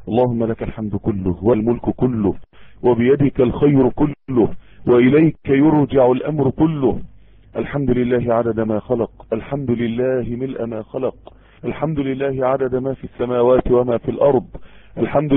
اللهم لك الحمد كله والملك كله وبيدك الخير كله وإليك يرجع الأمر كله الحمد لله عدد ما خلق الحمد لله ملء ما خلق الحمد لله عدد ما في السماوات وما في الأرض الحمد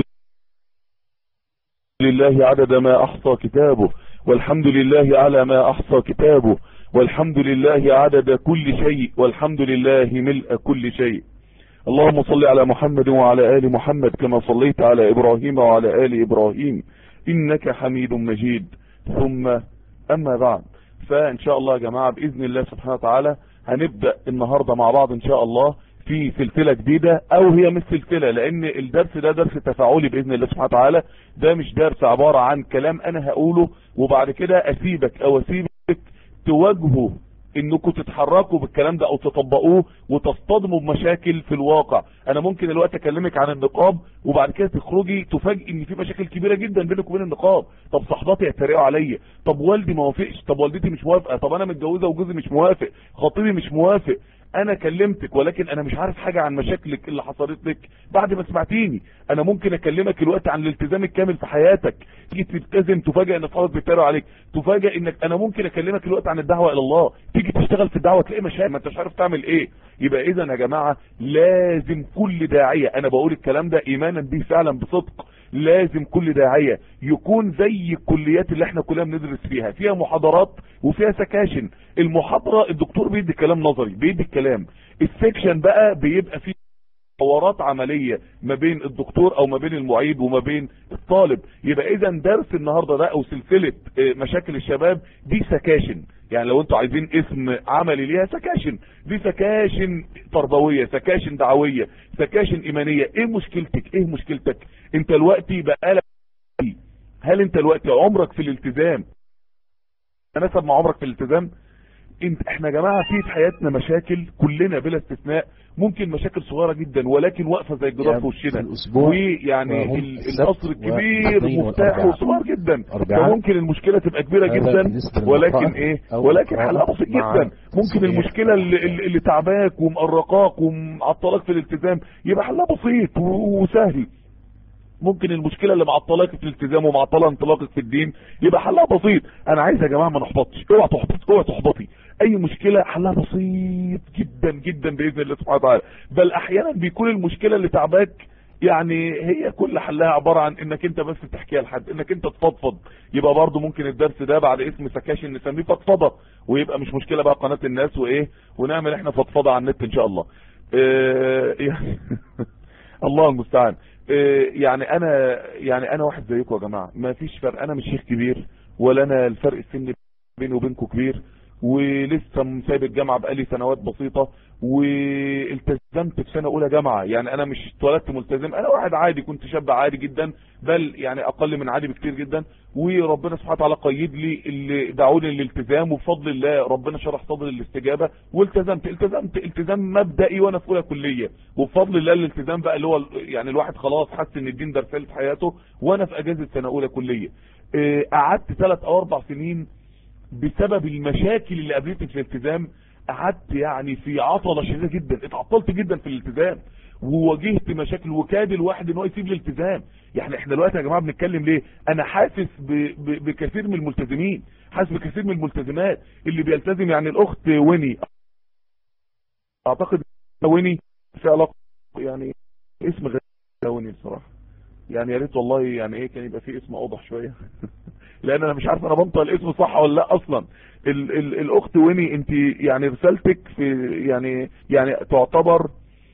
لله عدد ما أحصى كتابه والحمد لله على ما أحصى كتابه والحمد لله عدد كل شيء والحمد لله ملء كل شيء اللهم صل على محمد وعلى آل محمد كما صليت على إبراهيم وعلى آل إبراهيم إنك حميد مجيد ثم أما بعد فإن شاء الله يا جماعة بإذن الله سبحانه وتعالى هنبدأ النهاردة مع بعض إن شاء الله في سلسلة جديدة او هي مش سلسلة لان الدرس ده درس تفاعلي باذن الله سبحانه وتعالى ده مش درس عبارة عن كلام انا هقوله وبعد كده اسيبك او اسيبك تواجهوا انكم تتحركوا بالكلام ده او تطبقوه وتصطدموا بمشاكل في الواقع انا ممكن الوقت اكلمك عن النقاب وبعد كده تخرجي تفاجئ ان في مشاكل كبيره جدا بينك وبين النقاب طب صحباتي يتريقوا عليا طب والدي ما وافقش طب والدتي مش موافقه طب انا متجوزه وجوزي مش موافق خطيبي مش موافق انا كلمتك ولكن انا مش عارف حاجة عن مشاكلك اللي حصلت لك بعد ما سمعتيني انا ممكن اكلمك الوقت عن الالتزام الكامل في حياتك تيجي تلتزم تفاجئ ان اصحابك بيتريقوا عليك تفاجئ انك انا ممكن اكلمك الوقت عن الدعوة الى الله تيجي تشتغل في الدعوة تلاقي مشاكل ما انتش عارف تعمل ايه يبقى اذا يا جماعة لازم كل داعية انا بقول الكلام ده ايمانا به فعلا بصدق لازم كل داعية يكون زي الكليات اللي احنا كلنا بندرس فيها فيها محاضرات وفيها سكاشن المحاضرة الدكتور بيدي كلام نظري بيدي الكلام السكشن بقى بيبقى فيه حوارات عملية ما بين الدكتور او ما بين المعيد وما بين الطالب يبقى اذا درس النهاردة ده او سلسلة مشاكل الشباب دي سكاشن يعني لو انتوا عايزين اسم عملي ليها سكاشن دي سكاشن تربوية سكاشن دعوية سكاشن ايمانية ايه مشكلتك ايه مشكلتك انت الوقتي بقالك هل انت الوقتي عمرك في الالتزام تناسب مع عمرك في الالتزام انت احنا يا جماعة في في حياتنا مشاكل كلنا بلا استثناء ممكن مشاكل صغيرة جدا ولكن واقفة زي الجدار في وشنا ويعني القصر الكبير مفتاحه صغير جدا فممكن المشكلة تبقى كبيرة جدا ولكن ايه ولكن حلها بسيط جدا ممكن المشكلة اللي, اللي تعباك ومقرقاك ومعطلاك في الالتزام يبقى حلها بسيط وسهل ممكن المشكلة اللي معطلاك في الالتزام ومعطلة انطلاقك في الدين يبقى حلها بسيط انا عايز يا جماعة ما نحبطش اوعى تحبط اوعى تحبطي اي مشكلة حلها بسيط جدا جدا باذن الله سبحانه وتعالى بل احيانا بيكون المشكلة اللي تعباك يعني هي كل حلها عبارة عن انك انت بس تحكيها لحد انك انت تفضفض يبقى برضو ممكن الدرس ده بعد اسم سكاشن نسميه فضفضة ويبقى مش مشكلة بقى قناة الناس وايه ونعمل احنا فضفضة على النت ان شاء الله اه يعني الله المستعان يعني انا يعني انا واحد زيكم يا جماعه ما فيش فرق انا مش شيخ كبير ولا انا الفرق السن بيني وبينكم كبير ولسه سايب الجامعه بقالي سنوات بسيطه والتزمت في سنه اولى جامعه يعني انا مش اتولدت ملتزم انا واحد عادي كنت شاب عادي جدا بل يعني اقل من عادي بكتير جدا وربنا سبحانه وتعالى قيد لي اللي دعوني للالتزام وبفضل الله ربنا شرح صدري للاستجابه والتزمت التزمت التزام مبدئي وانا في اولى كليه وبفضل الله الالتزام بقى اللي هو يعني الواحد خلاص حس ان الدين ده رساله في حياته وانا في اجازه سنه اولى كليه قعدت ثلاث او اربع سنين بسبب المشاكل اللي قابلتني في الالتزام قعدت يعني في عطلة شديدة جدا اتعطلت جدا في الالتزام وواجهت مشاكل وكاد الواحد ان هو يسيب الالتزام يعني احنا دلوقتي يا جماعة بنتكلم ليه انا حاسس ب... ب... بكثير من الملتزمين حاسس بكثير من الملتزمات اللي بيلتزم يعني الاخت ويني اعتقد ويني في علاقة يعني اسم غير ويني بصراحة يعني يا ريت والله يعني ايه كان يبقى فيه اسم اوضح شوية لان انا مش عارف انا بنطق الاسم صح ولا لا اصلا ال ال الاخت ويني انت يعني رسالتك في يعني يعني تعتبر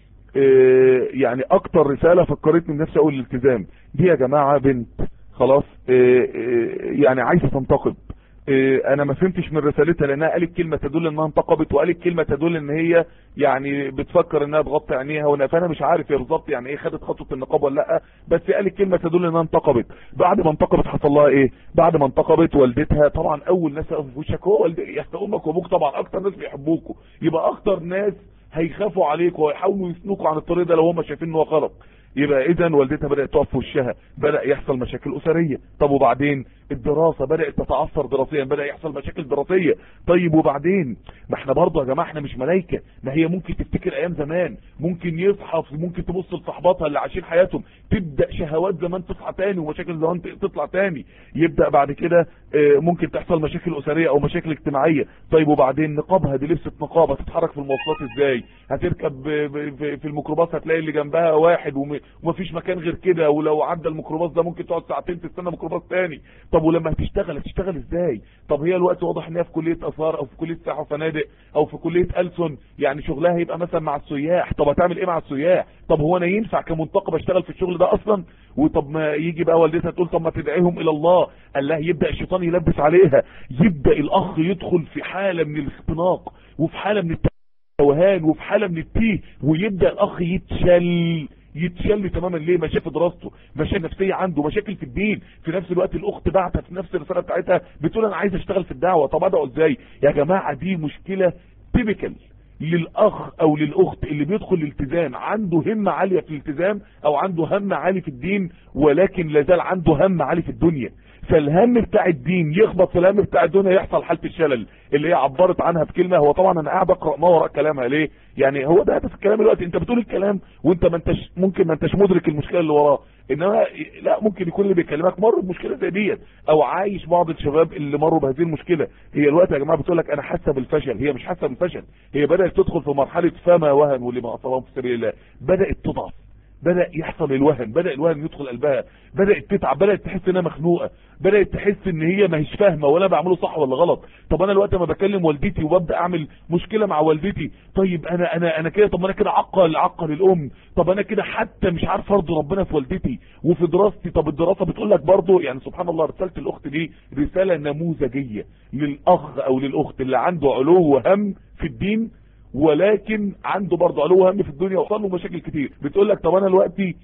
اه يعني اكتر رسالة فكرتني بنفسي اقول الالتزام دي يا جماعة بنت خلاص اه اه يعني عايزة تنتقب انا ما فهمتش من رسالتها لانها قالت كلمة تدل انها انتقبت وقالت كلمة تدل ان هي يعني بتفكر انها تغطي عينيها وانا فانا مش عارف هي بالظبط يعني ايه خدت خطوة النقاب ولا لا بس قالت كلمة تدل انها انتقبت بعد ما انتقبت حصل لها ايه بعد ما انتقبت والدتها طبعا اول ناس يقفوا في وشك هو والدتك يا امك وابوك طبعا اكتر ناس بيحبوكوا يبقى اكتر ناس هيخافوا عليكوا ويحاولوا يسنوكوا عن الطريق ده لو هم شايفين ان هو غلط يبقى اذا والدتها بدات تقف في وشها بدا يحصل مشاكل اسريه طب وبعدين الدراسة بدأت تتعثر دراسيا بدأ يحصل مشاكل دراسية طيب وبعدين ما احنا برضه يا جماعة احنا مش ملايكة ما هي ممكن تفتكر ايام زمان ممكن يصحى ممكن تبص لصحباتها اللي عايشين حياتهم تبدأ شهوات زمان تصحى تاني ومشاكل زمان تطلع تاني يبدأ بعد كده ممكن تحصل مشاكل اسرية او مشاكل اجتماعية طيب وبعدين نقابها دي لبست نقابة تتحرك في المواصلات ازاي هتركب في الميكروباص هتلاقي اللي جنبها واحد ومفيش مكان غير كده ولو عدى الميكروباص ده ممكن تقعد ساعتين تستنى ميكروباص تاني طب ولما هتشتغل هتشتغل ازاي طب هي الوقت واضح ان هي في كليه اثار او في كليه سياحه وفنادق او في كليه ألسن يعني شغلها هيبقى مثلا مع السياح طب هتعمل ايه مع السياح طب هو انا ينفع كمنتقب اشتغل في الشغل ده اصلا وطب ما يجي بقى والدتها تقول طب ما تدعيهم الى الله قال لها يبدا الشيطان يلبس عليها يبدا الاخ يدخل في حاله من الاختناق وفي حاله من التوهان وفي حاله من التيه ويبدا الاخ يتشل يتشل تماما ليه مشاكل في دراسته مشاكل نفسيه عنده مشاكل في الدين في نفس الوقت الاخت بعتها في نفس الرساله بتاعتها بتقول انا عايز اشتغل في الدعوه طب ادعو ازاي يا جماعه دي مشكله تيبيكال للاخ او للاخت اللي بيدخل الالتزام عنده همه عاليه في الالتزام او عنده هم عالي في الدين ولكن لازال عنده هم عالي في الدنيا فالهم بتاع الدين يخبط في الهم بتاع الدنيا يحصل حاله الشلل اللي هي عبرت عنها بكلمه هو طبعا انا قاعد اقرا ما وراء كلامها ليه يعني هو ده هدف الكلام دلوقتي انت بتقول الكلام وانت ما انتش ممكن ما انتش مدرك المشكله اللي وراه انما لا ممكن يكون اللي بيكلمك مر بمشكله زي ديت او عايش بعض الشباب اللي مروا بهذه المشكله هي الوقت يا جماعه بتقول لك انا حاسه بالفشل هي مش حاسه بالفشل هي بدات تدخل في مرحله فما وهن ولما اصابهم في سبيل الله بدات تضعف بدأ يحصل الوهن بدأ الوهن يدخل قلبها بدأت تتعب بدأت تحس انها مخنوقة بدأت تحس ان هي ما هيش فاهمة ولا بعمله صح ولا غلط طب انا الوقت ما بكلم والدتي وببدأ اعمل مشكلة مع والدتي طيب انا انا انا كده طب انا كده عقل عقل الام طب انا كده حتى مش عارف ارضي ربنا في والدتي وفي دراستي طب الدراسة بتقول لك برضه يعني سبحان الله رسالة الاخت دي رسالة نموذجية للاخ او للاخت اللي عنده علو هم في الدين ولكن عنده برضه علو هم في الدنيا وصل له مشاكل كتير بتقول لك طب انا دلوقتي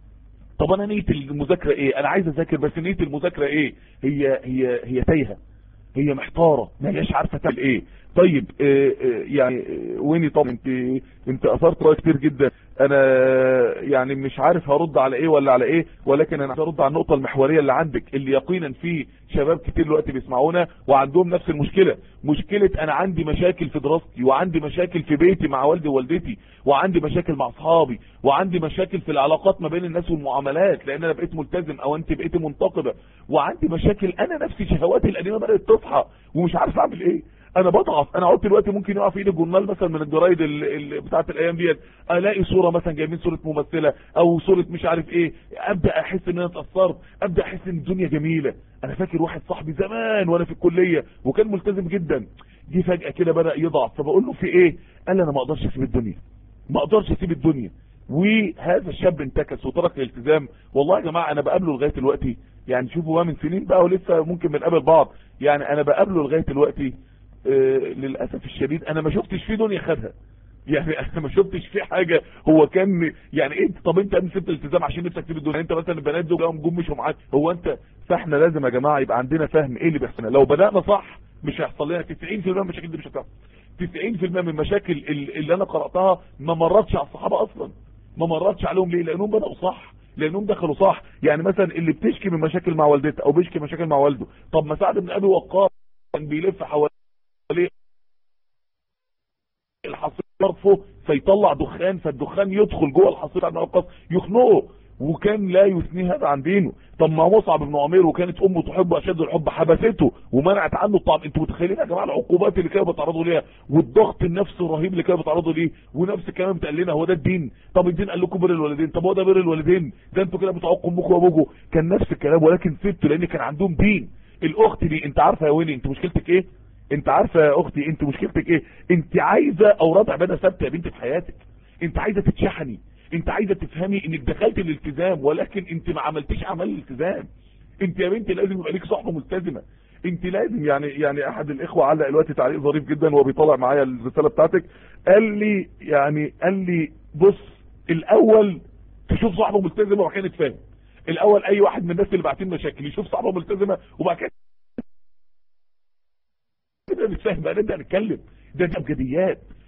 طب انا نيه المذاكره ايه انا عايز اذاكر بس نيه المذاكره ايه هي هي هي تايهه هي محتاره ما هيش عارفه تعمل ايه طيب آه آه يعني آه ويني طب انت انت اثرت راي كتير جدا انا يعني مش عارف هرد على ايه ولا على ايه ولكن انا هرد على النقطه المحوريه اللي عندك اللي يقينا في شباب كتير دلوقتي بيسمعونا وعندهم نفس المشكله مشكله انا عندي مشاكل في دراستي وعندي مشاكل في بيتي مع والدي ووالدتي وعندي مشاكل مع اصحابي وعندي مشاكل في العلاقات ما بين الناس والمعاملات لان انا بقيت ملتزم او انت بقيت منتقبه وعندي مشاكل انا نفسي شهواتي القديمه بدات تصحى ومش عارف اعمل ايه انا بضعف انا قلت دلوقتي ممكن يقع في ايدي جورنال مثلا من الجرايد بتاعه الايام ديت الاقي صوره مثلا جايبين صوره ممثله او صوره مش عارف ايه ابدا احس ان انا اتاثرت ابدا احس ان الدنيا جميله انا فاكر واحد صاحبي زمان وانا في الكليه وكان ملتزم جدا جه فجاه كده بدا يضعف فبقول له في ايه قال لي انا ما اقدرش اسيب الدنيا ما اقدرش اسيب الدنيا وهذا الشاب انتكس وترك الالتزام والله يا جماعه انا بقابله لغايه دلوقتي يعني شوفوا بقى من سنين بقى ولسه ممكن بنقابل بعض يعني انا بقابله لغايه دلوقتي آه للاسف الشديد انا ما شفتش فيه دنيا خدها يعني انا ما شفتش فيه حاجه هو كان يعني انت طب انت سبت الالتزام عشان نفسك تسيب الدنيا انت مثلا البنات دول جم جم مشوا معاك هو انت فاحنا لازم يا جماعه يبقى عندنا فهم ايه اللي بيحصل لو بدانا صح مش هيحصل لنا 90% من المشاكل دي مش هتحصل 90% من المشاكل اللي انا قراتها ما مرتش على الصحابه اصلا ما مرتش عليهم ليه لانهم بداوا صح لانهم دخلوا صح يعني مثلا اللي بتشكي من مشاكل مع والدتها او بيشكي مشاكل مع والده طب ما سعد بن ابي وقاص كان بيلف حواليه الحصير يرفه فيطلع دخان فالدخان يدخل جوه الحصير بن وقاص يخنقه وكان لا يثني هذا عن دينه طب ما مصعب بن عمير وكانت امه تحبه اشد الحب حبسته ومنعت عنه الطعام انتوا متخيلين يا جماعه العقوبات اللي كانوا بيتعرضوا ليها والضغط النفسي الرهيب اللي كانوا بيتعرضوا ليه ونفس الكلام بتقال لنا هو ده الدين طب الدين قال لكم بر الوالدين طب هو ده بر الوالدين ده انتوا كده بتعقوا امكم وابوكم كان نفس الكلام ولكن سبته لان كان عندهم دين الاخت دي انت عارفه يا ويني انت مشكلتك ايه انت عارفه يا اختي انت مشكلتك ايه انت عايزه اوراد عباده ثابته يا بنتي في حياتك انت عايزه تتشحني انت عايزه تفهمي انك دخلت الالتزام ولكن انت ما عملتيش اعمال الالتزام انت يا بنتي لازم يبقى ليك صحبه ملتزمه انت لازم يعني يعني احد الاخوه علق دلوقتي تعليق ظريف جدا وهو بيطلع معايا الرساله بتاعتك قال لي يعني قال لي بص الاول تشوف صاحبه ملتزمه وبعد كده نتفاهم الاول اي واحد من الناس اللي باعتين مشاكل يشوف صاحبه ملتزمه وبعد كده نبدا نتفاهم بقى نبدا نتكلم ده ده ابجديات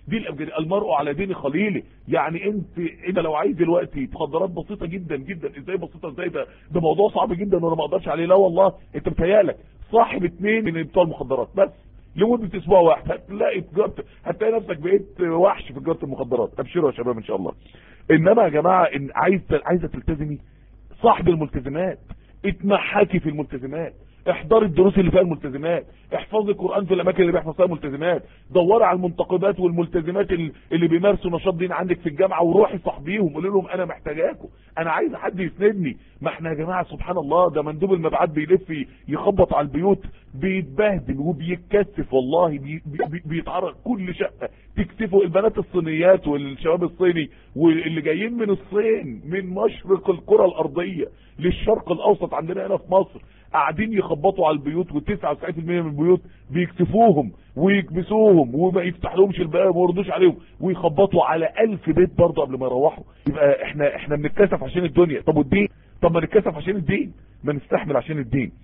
دي الابجديه المرء على دين خليله يعني انت انت لو عايز دلوقتي مخدرات بسيطه جدا جدا ازاي بسيطه ازاي ده ده موضوع صعب جدا وانا ما اقدرش عليه لا والله انت متهيالك صاحب اتنين من بتوع المخدرات بس لمده اسبوع واحد هتلاقي تجاره هتلاقي نفسك بقيت وحش في تجاره المخدرات ابشروا يا شباب ان شاء الله انما يا جماعه ان عايز عايزه تلتزمي صاحب الملتزمات اتمحكي في الملتزمات احضري الدروس اللي فيها الملتزمات احفظي القرآن في الاماكن اللي بيحفظ فيها الملتزمات دوري على المنتقبات والملتزمات اللي بيمارسوا نشاط دين عندك في الجامعة وروحي صاحبيهم قولي لهم انا محتاجاكم انا عايز حد يسندني ما احنا يا جماعة سبحان الله ده مندوب المبيعات بيلف يخبط على البيوت بيتبهدل وبيتكسف والله بي بي بيتعرض كل شقة تكسفوا البنات الصينيات والشباب الصيني واللي جايين من الصين من مشرق الكرة الارضية للشرق الاوسط عندنا هنا في مصر قاعدين يخبطوا على البيوت و99% من البيوت بيكسفوهم ويكبسوهم وما يفتح لهمش الباب وما يردوش عليهم ويخبطوا على ألف بيت برضه قبل ما يروحوا يبقى احنا احنا بنتكسف عشان الدنيا طب والدين طب ما نتكسف عشان الدين ما نستحمل عشان الدين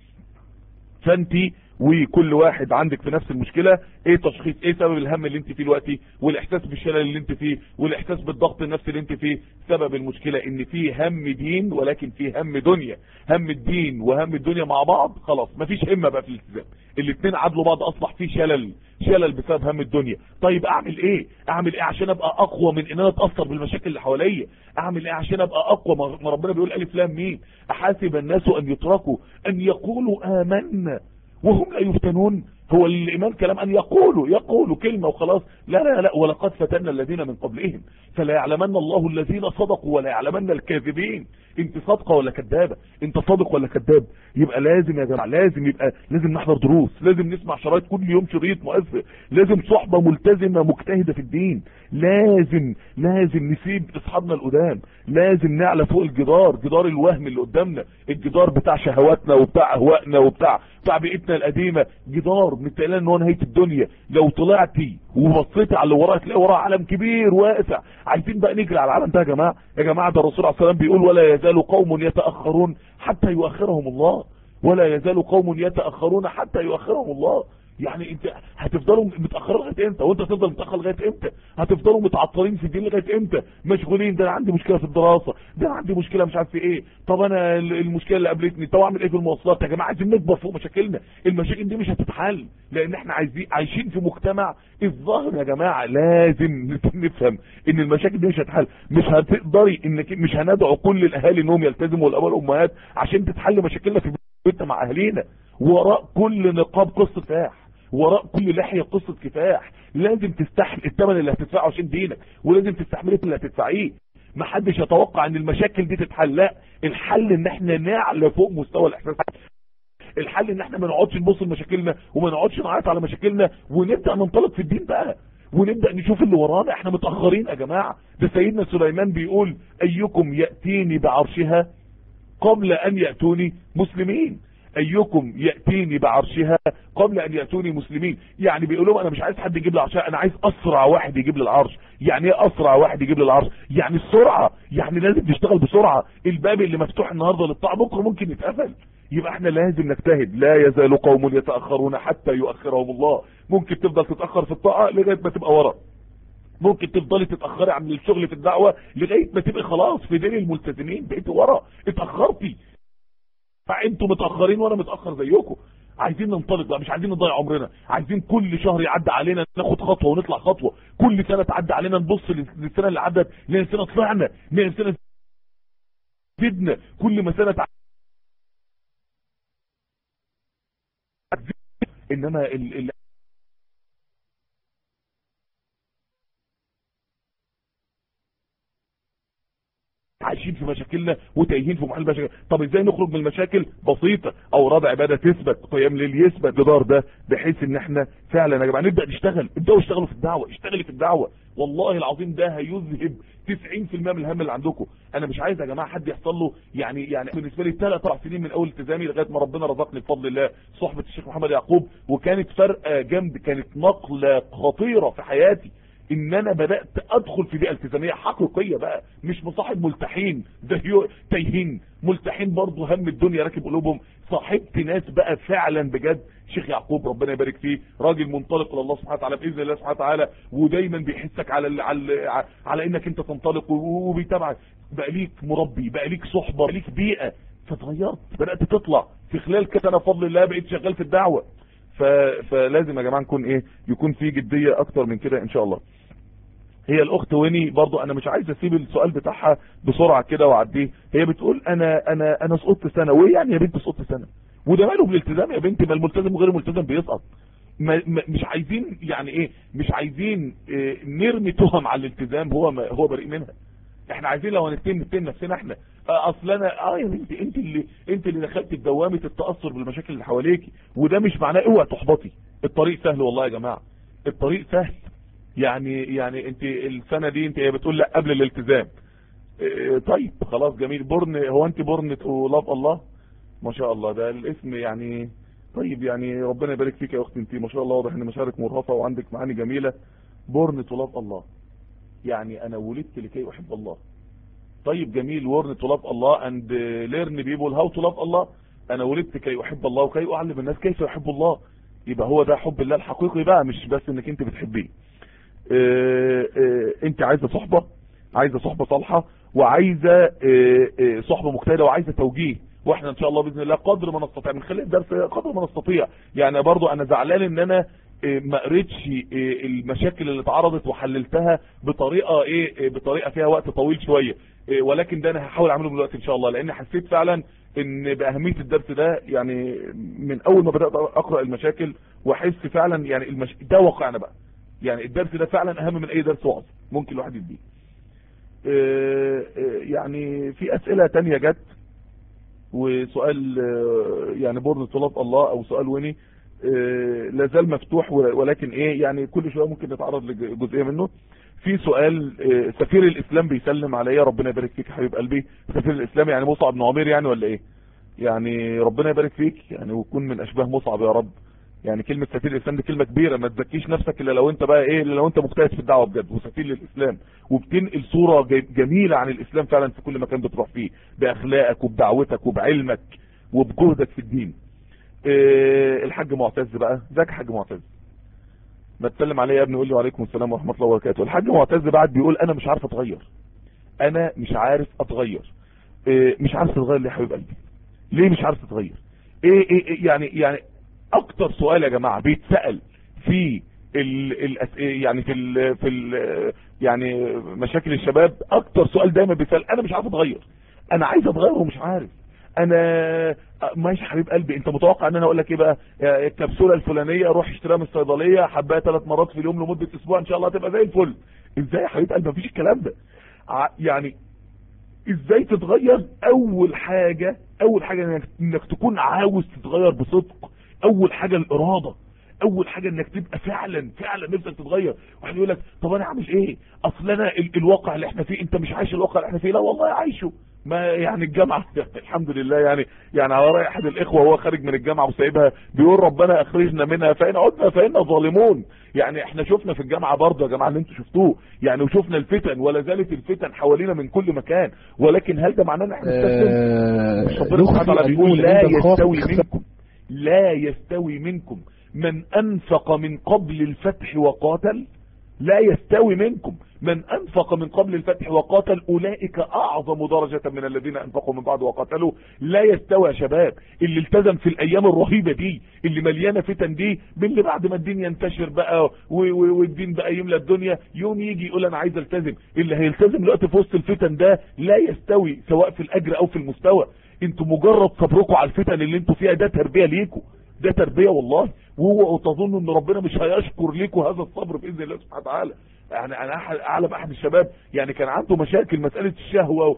فانت وكل واحد عندك في نفس المشكلة ايه تشخيص ايه سبب الهم اللي انت فيه دلوقتي والاحساس بالشلل اللي انت فيه والاحساس بالضغط النفسي اللي انت فيه سبب المشكلة ان في هم دين ولكن في هم دنيا هم الدين وهم الدنيا مع بعض خلاص مفيش همة بقى في الالتزام الاثنين عدلوا بعض اصبح في شلل شلل بسبب هم الدنيا طيب اعمل ايه اعمل ايه عشان ابقى اقوى من ان انا اتاثر بالمشاكل اللي حواليا اعمل ايه عشان ابقى اقوى ما ربنا بيقول الف لام مين احاسب الناس ان يتركوا ان يقولوا امنا وهم لا يفتنون هو الإيمان كلام أن يقولوا يقولوا كلمة وخلاص لا لا لا ولقد فتنا الذين من قبلهم فلا يعلمن الله الذين صدقوا ولا يعلمن الكاذبين انت صادقة ولا كذابة انت صادق ولا كذاب يبقى لازم يا جماعة لازم يبقى لازم نحضر دروس لازم نسمع شرايط كل يوم شريط مؤثر لازم صحبة ملتزمة مجتهدة في الدين لازم لازم نسيب اصحابنا القدام لازم نعلى فوق الجدار جدار الوهم اللي قدامنا الجدار بتاع شهواتنا وبتاع اهوائنا وبتاع بتاع بيئتنا القديمة جدار بنتقال ان هو نهاية الدنيا لو طلعتي وبصيتي على اللي وراها تلاقي وراها عالم كبير واسع عايزين بقى نجري على العالم ده يا جماعة يا جماعة ده الرسول عليه الصلاة والسلام بيقول ولا يزال قوم يتأخرون حتى يؤخرهم الله ولا يزال قوم يتأخرون حتى يؤخرهم الله يعني انت هتفضلوا متاخرين لغايه امتى وانت هتفضل متاخر لغايه امتى هتفضلوا متعطلين في الدين لغايه امتى مشغولين ده انا عندي مشكله في الدراسه ده انا عندي مشكله مش عارف في ايه طب انا المشكله اللي قابلتني طب اعمل ايه في المواصلات يا جماعه عايزين نكبر فوق مشاكلنا المشاكل دي مش هتتحل لان احنا عايزين عايشين في مجتمع الظاهر يا جماعه لازم نفهم ان المشاكل دي مش هتتحل مش هتقدري انك مش هندعو كل الاهالي انهم يلتزموا والاباء والامهات عشان تتحل مشاكلنا في بيتنا مع اهالينا وراء كل نقاب قصه كفاح وراء كل لحية قصة كفاح لازم تستحمل الثمن اللي هتدفعه عشان دينك ولازم تستحمل اللي هتدفعيه محدش يتوقع ان المشاكل دي تتحل لا الحل ان احنا نعلى فوق مستوى الاحساس الحل ان احنا ما نقعدش نبص لمشاكلنا وما نقعدش نعيط على مشاكلنا ونبدا ننطلق في الدين بقى ونبدا نشوف اللي ورانا احنا متاخرين يا جماعه ده سيدنا سليمان بيقول ايكم ياتيني بعرشها قبل ان ياتوني مسلمين ايكم يأتيني بعرشها قبل ان يأتوني مسلمين يعني بيقول لهم انا مش عايز حد يجيب لي عرشها انا عايز اسرع واحد يجيب لي العرش يعني ايه اسرع واحد يجيب لي العرش يعني السرعة يعني لازم تشتغل بسرعة الباب اللي مفتوح النهاردة للطاعة بكره ممكن يتقفل يبقى احنا لازم نجتهد لا يزال قوم يتأخرون حتى يؤخرهم الله ممكن تفضل تتأخر في الطاعة لغاية ما تبقى ورا ممكن تفضلي تتأخري عن الشغل في الدعوة لغاية ما تبقى خلاص في دين الملتزمين بقيتي ورا اتأخرتي فانتوا متأخرين وانا متأخر زيكم عايزين ننطلق بقى مش عايزين نضيع عمرنا عايزين كل شهر يعدي علينا ناخد خطوة ونطلع خطوة كل سنة تعدي علينا نبص للسنة اللي عدت نلاقي طلعنا نلاقي زدنا كل ما سنة انما ال ال عايشين في مشاكلنا وتايهين في محل مشاكل طب ازاي نخرج من المشاكل بسيطة اوراد عبادة تثبت قيام ليل يثبت جدار ده بحيث ان احنا فعلا يا جماعه نبدا نشتغل ابداوا اشتغلوا في الدعوه اشتغلي في الدعوه والله العظيم ده هيذهب 90% من الهم اللي عندكم انا مش عايز يا جماعه حد يحصل له يعني يعني بالنسبه لي ثلاث اربع سنين من اول التزامي لغايه ما ربنا رزقني بفضل الله صحبه الشيخ محمد يعقوب وكانت فرقه جنب كانت نقله خطيره في حياتي ان انا بدات ادخل في بيئه التزاميه حقيقيه بقى مش مصاحب ملتحين ده تايهين ملتحين برضه هم الدنيا راكب قلوبهم صاحبت ناس بقى فعلا بجد شيخ يعقوب ربنا يبارك فيه راجل منطلق الى الله سبحانه وتعالى باذن الله سبحانه وتعالى ودايما بيحسك على على على انك انت تنطلق وبيتابعك بقى ليك مربي بقى ليك صحبه بقى ليك بيئه فتغيرت بدات تطلع في خلال كده انا فضل الله بقيت شغال في الدعوه ف... فلازم يا جماعه نكون ايه يكون في جديه اكتر من كده ان شاء الله هي الاخت ويني برضو انا مش عايز اسيب السؤال بتاعها بسرعه كده واعديه هي بتقول انا انا انا سقطت سنه وايه يعني يا بنت سقطت سنه وده ماله بالالتزام يا بنتي ما الملتزم وغير الملتزم بيسقط ما مش عايزين يعني ايه مش عايزين إيه نرمي تهم على الالتزام هو ما هو بريء منها احنا عايزين لو هنتهم نتهم نفسنا احنا اصل انا اه يا بنتي انت اللي انت اللي دخلت في دوامه التاثر بالمشاكل اللي حواليكي وده مش معناه اوعى تحبطي الطريق سهل والله يا جماعه الطريق سهل يعني يعني انت السنه دي انت بتقول لا قبل الالتزام اه طيب خلاص جميل بورن هو انت بورن لاف الله ما شاء الله ده الاسم يعني طيب يعني ربنا يبارك فيك يا اختي انت ما شاء الله واضح ان مشارك مرهفه وعندك معاني جميله بورن لاف الله يعني انا ولدت لكي احب الله طيب جميل ورن تو لاف الله اند ليرن بيبول هاو تو لاف الله انا ولدت كي احب الله وكي اعلم الناس كيف يحب الله يبقى هو ده حب الله الحقيقي بقى مش بس انك انت بتحبيه اه اه انت عايزه صحبه عايزه صحبه صالحه وعايزه اه صحبه مجتهده وعايزه توجيه واحنا ان شاء الله باذن الله قدر ما نستطيع من خلال الدرس قدر ما نستطيع يعني برضو انا زعلان ان انا ما قريتش المشاكل اللي اتعرضت وحللتها بطريقه ايه بطريقه فيها وقت طويل شويه ولكن ده انا هحاول اعمله دلوقتي ان شاء الله لان حسيت فعلا ان باهميه الدرس ده يعني من اول ما بدات اقرا المشاكل واحس فعلا يعني المش... ده واقعنا بقى يعني الدرس ده فعلا اهم من اي درس وعظ ممكن الواحد يديه يعني في اسئله تانية جت وسؤال يعني بورد طلاب الله او سؤال ويني لازال مفتوح ولكن ايه يعني كل شويه ممكن نتعرض لجزئيه منه في سؤال سفير الاسلام بيسلم عليا ربنا يبارك فيك حبيب قلبي سفير الاسلام يعني مصعب بن عمير يعني ولا ايه يعني ربنا يبارك فيك يعني ويكون من اشباه مصعب يا رب يعني كلمة سفير الاسلام دي كلمة كبيرة ما تزكيش نفسك الا لو انت بقى ايه الا لو انت مجتهد في الدعوة بجد وسفير للاسلام وبتنقل صورة جميلة عن الاسلام فعلا في كل مكان بتروح فيه باخلاقك وبدعوتك وبعلمك وبجهدك في الدين إيه الحاج معتز بقى ازيك حاج معتز بتكلم عليه يا ابني يقول لي وعليكم السلام ورحمه الله وبركاته الحاج معتز بعد بيقول انا مش عارف اتغير انا مش عارف اتغير إيه مش عارف تتغير ليه يا حبيب قلبي ليه مش عارف تتغير إيه, إيه, ايه يعني يعني اكتر سؤال يا جماعه بيتسال في ال ال يعني في ال في ال يعني مشاكل الشباب اكتر سؤال دايما بيتسال انا مش عارف اتغير انا عايز اتغير ومش عارف انا ماشي حبيب قلبي انت متوقع ان انا اقول لك ايه بقى الكبسوله الفلانيه روح اشتريها من الصيدليه حبايه ثلاث مرات في اليوم لمده اسبوع ان شاء الله هتبقى زي الفل ازاي يا حبيب قلبي مفيش الكلام ده يعني ازاي تتغير اول حاجه اول حاجه انك, انك تكون عاوز تتغير بصدق اول حاجه الاراده اول حاجه انك تبقى فعلا فعلا نفسك تتغير واحد يقول لك طب انا اعمل ايه اصل انا ال الواقع اللي احنا فيه انت مش عايش الواقع اللي احنا فيه لا والله عايشه ما يعني الجامعة الحمد لله يعني يعني على رأي احد الاخوة وهو خارج من الجامعة وسايبها بيقول ربنا اخرجنا منها فإن عدنا فإنا ظالمون يعني احنا شفنا في الجامعة برضه يا جماعة اللي انتوا شفتوه يعني وشفنا الفتن ولا زالت الفتن حوالينا من كل مكان ولكن هل ده معناه ان احنا نستسلم مش ربنا سبحانه وتعالى بيقول لا يستوي منكم لا يستوي منكم من انفق من قبل الفتح وقاتل لا يستوي منكم من انفق من قبل الفتح وقاتل اولئك اعظم درجة من الذين انفقوا من بعد وقاتلوا لا يستوي يا شباب اللي التزم في الايام الرهيبة دي اللي مليانة فتن دي باللي بعد ما الدين ينتشر بقى والدين بقى يملى الدنيا يوم يجي يقول انا عايز التزم اللي هيلتزم دلوقتي في وسط الفتن ده لا يستوي سواء في الاجر او في المستوى انتوا مجرد صبركم على الفتن اللي انتوا فيها ده تربية ليكم ده تربية والله وهو تظن ان ربنا مش هيشكر ليكم هذا الصبر باذن الله سبحانه وتعالى يعني انا اعلم احد الشباب يعني كان عنده مشاكل مسألة الشهوة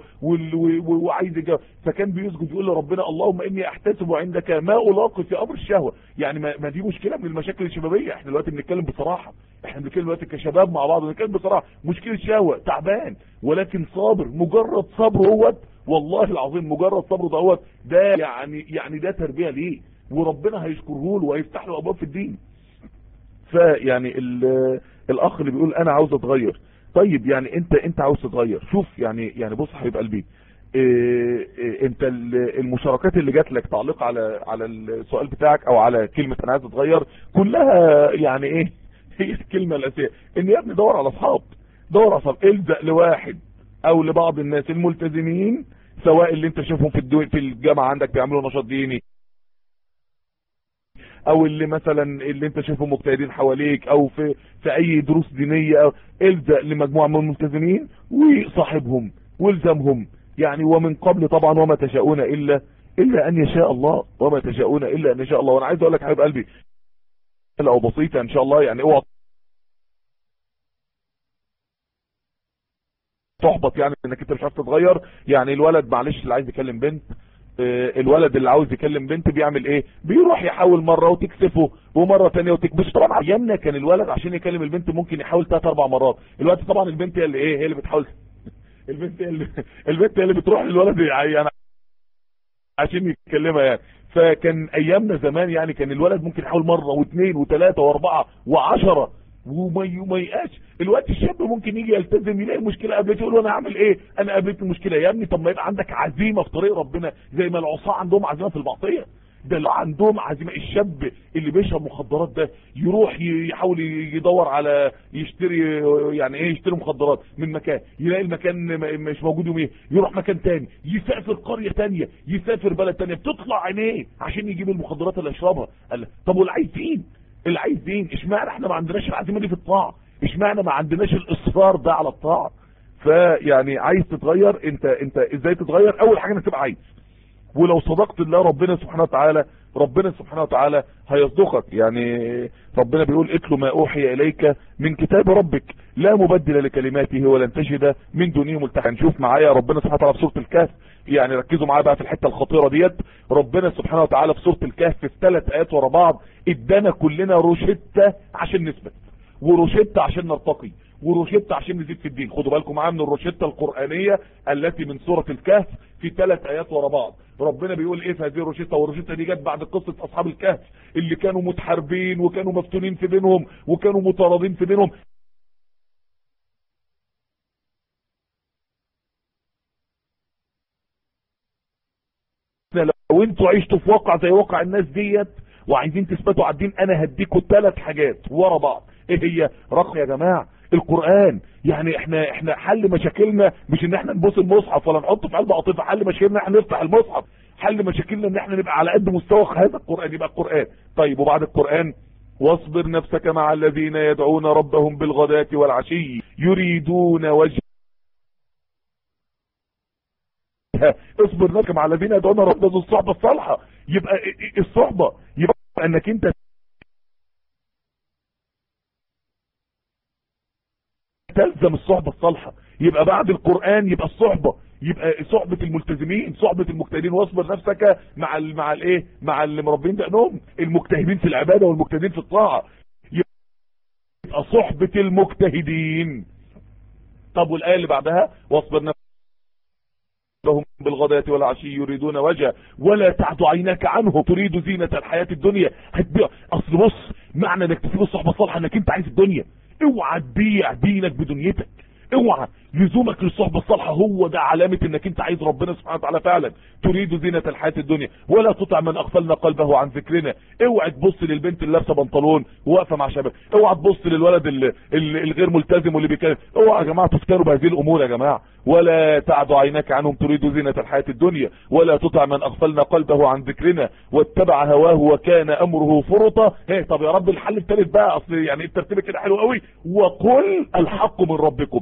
وعايز يجاوب فكان بيسجد يقول لربنا اللهم اني احتسب عندك ما الاقي في امر الشهوة يعني ما دي مشكلة من المشاكل الشبابية احنا دلوقتي بنتكلم بصراحة احنا بنتكلم دلوقتي كشباب مع بعض بنتكلم بصراحة مشكلة شهوة تعبان ولكن صابر مجرد صبر هو والله العظيم مجرد صبر دوت ده يعني يعني ده تربية ليه وربنا هيشكره له وهيفتح له ابواب في الدين فيعني الاخ اللي بيقول انا عاوز اتغير طيب يعني انت انت عاوز تتغير شوف يعني يعني بص حبيب قلبي إيه إيه انت المشاركات اللي جات لك تعليق على على السؤال بتاعك او على كلمة انا عايز اتغير كلها يعني ايه هي الكلمة الاساسية ان يا ابني دور على اصحاب دور على اصحاب الزق لواحد او لبعض الناس الملتزمين سواء اللي انت شايفهم في في الجامعة عندك بيعملوا نشاط ديني او اللي مثلا اللي انت شايفهم مجتهدين حواليك او في في اي دروس دينية او الزق لمجموعة من الملتزمين وصاحبهم والزمهم يعني ومن قبل طبعا وما تشاءون الا الا ان يشاء الله وما تشاءون الا ان يشاء الله وانا عايز اقول لك حبيب قلبي لو بسيطة ان شاء الله يعني اوعى تحبط يعني انك انت مش عارف تتغير يعني الولد معلش اللي عايز يكلم بنت الولد اللي عاوز يكلم بنت بيعمل ايه بيروح يحاول مرة وتكسفه ومرة تانية وتكبش طبعا ايامنا كان الولد عشان يكلم البنت ممكن يحاول ثلاث اربع مرات الوقت طبعا البنت هي اللي ايه هي اللي بتحاول البنت هي اللي البنت هي اللي بتروح للولد يعني عشان يكلمها يعني فكان ايامنا زمان يعني كان الولد ممكن يحاول مرة واثنين وثلاثة واربعة وعشرة وما يقاش الوقت الشاب ممكن يجي يلتزم يلاقي مشكله قابلته يقول له انا اعمل ايه انا قابلت المشكله يا ابني طب ما يبقى عندك عزيمه في طريق ربنا زي ما العصاه عندهم عزيمه في المعصيه ده اللي عندهم عزيمه الشاب اللي بيشرب مخدرات ده يروح يحاول يدور على يشتري يعني ايه يشتري مخدرات من مكان يلاقي المكان مش موجود يومين يروح مكان تاني يسافر قريه تانية يسافر بلد تانية بتطلع عينيه عشان يجيب المخدرات اللي يشربها قال طب والعايزين اللي عايزين اشمعنى احنا ما عندناش العزيمه دي في الطاعه اشمعنى ما عندناش الاصرار ده على الطاعه فيعني عايز تتغير انت انت ازاي تتغير اول حاجه انك تبقى عايز ولو صدقت الله ربنا سبحانه وتعالى ربنا سبحانه وتعالى هيصدقك يعني ربنا بيقول اتلو ما اوحي اليك من كتاب ربك لا مبدل لكلماته ولن تجد من دونه ملتحا نشوف معايا ربنا سبحانه وتعالى في سوره الكهف يعني ركزوا معايا بقى في الحته الخطيره ديت ربنا سبحانه وتعالى في سوره الكهف في ثلاث ايات ورا بعض ادانا كلنا روشته عشان نثبت وروشته عشان نرتقي وروشته عشان نزيد في الدين خدوا بالكم معايا من الروشته القرانيه التي من سوره الكهف في ثلاث ايات ورا بعض ربنا بيقول ايه في هذه الروشته والروشته دي جت بعد قصه اصحاب الكهف اللي كانوا متحاربين وكانوا مفتونين في بينهم وكانوا مطاردين في بينهم لو انتوا عشتوا في واقع زي واقع الناس ديت وعايزين تثبتوا على الدين انا هديكم ثلاث حاجات ورا بعض ايه هي رقم يا جماعه القرآن يعني احنا احنا حل مشاكلنا مش ان احنا نبص المصحف ولا نحطه في قلب قطيفه حل مشاكلنا احنا نفتح المصحف حل مشاكلنا ان احنا نبقى على قد مستوى هذا القرآن يبقى القرآن طيب وبعد القرآن واصبر نفسك مع الذين يدعون ربهم بالغداة والعشي يريدون وجه اصبر نفسك مع الذين يدعون ربهم الصحبة الصالحة يبقى الصحبة يبقى انك انت تلزم الصحبة الصالحة يبقى بعد القرآن يبقى الصحبة يبقى صحبة الملتزمين صحبة المجتهدين واصبر نفسك مع ال مع الايه مع اللي مربين دقنهم المجتهدين في العبادة والمجتهدين في الطاعة يبقى صحبة المجتهدين طب والآية اللي بعدها واصبر نفسك لهم بالغداة والعشي يريدون وجه ولا تعد عيناك عنه تريد زينة الحياة الدنيا هتبيع اصل بص معنى انك تسيب الصحبة الصالحة انك انت عايز الدنيا اوعى تبيع دينك بدنيتك اوعى لزومك للصحبة الصالحة هو ده علامة انك انت عايز ربنا سبحانه وتعالى فعلا تريد زينة الحياة الدنيا ولا تطع من اغفلنا قلبه عن ذكرنا اوعى تبص للبنت اللي لابسه بنطلون واقفه مع شباب اوعى تبص للولد اللي الغير ملتزم واللي بيتكلم اوعى يا جماعه تفتروا بهذه الامور يا جماعه ولا تعد عيناك عنهم تريد زينة الحياة الدنيا ولا تطع من اغفلنا قلبه عن ذكرنا واتبع هواه وكان امره فرطا ايه طب يا رب الحل الثالث بقى اصل يعني الترتيب كده حلو قوي وقل الحق من ربكم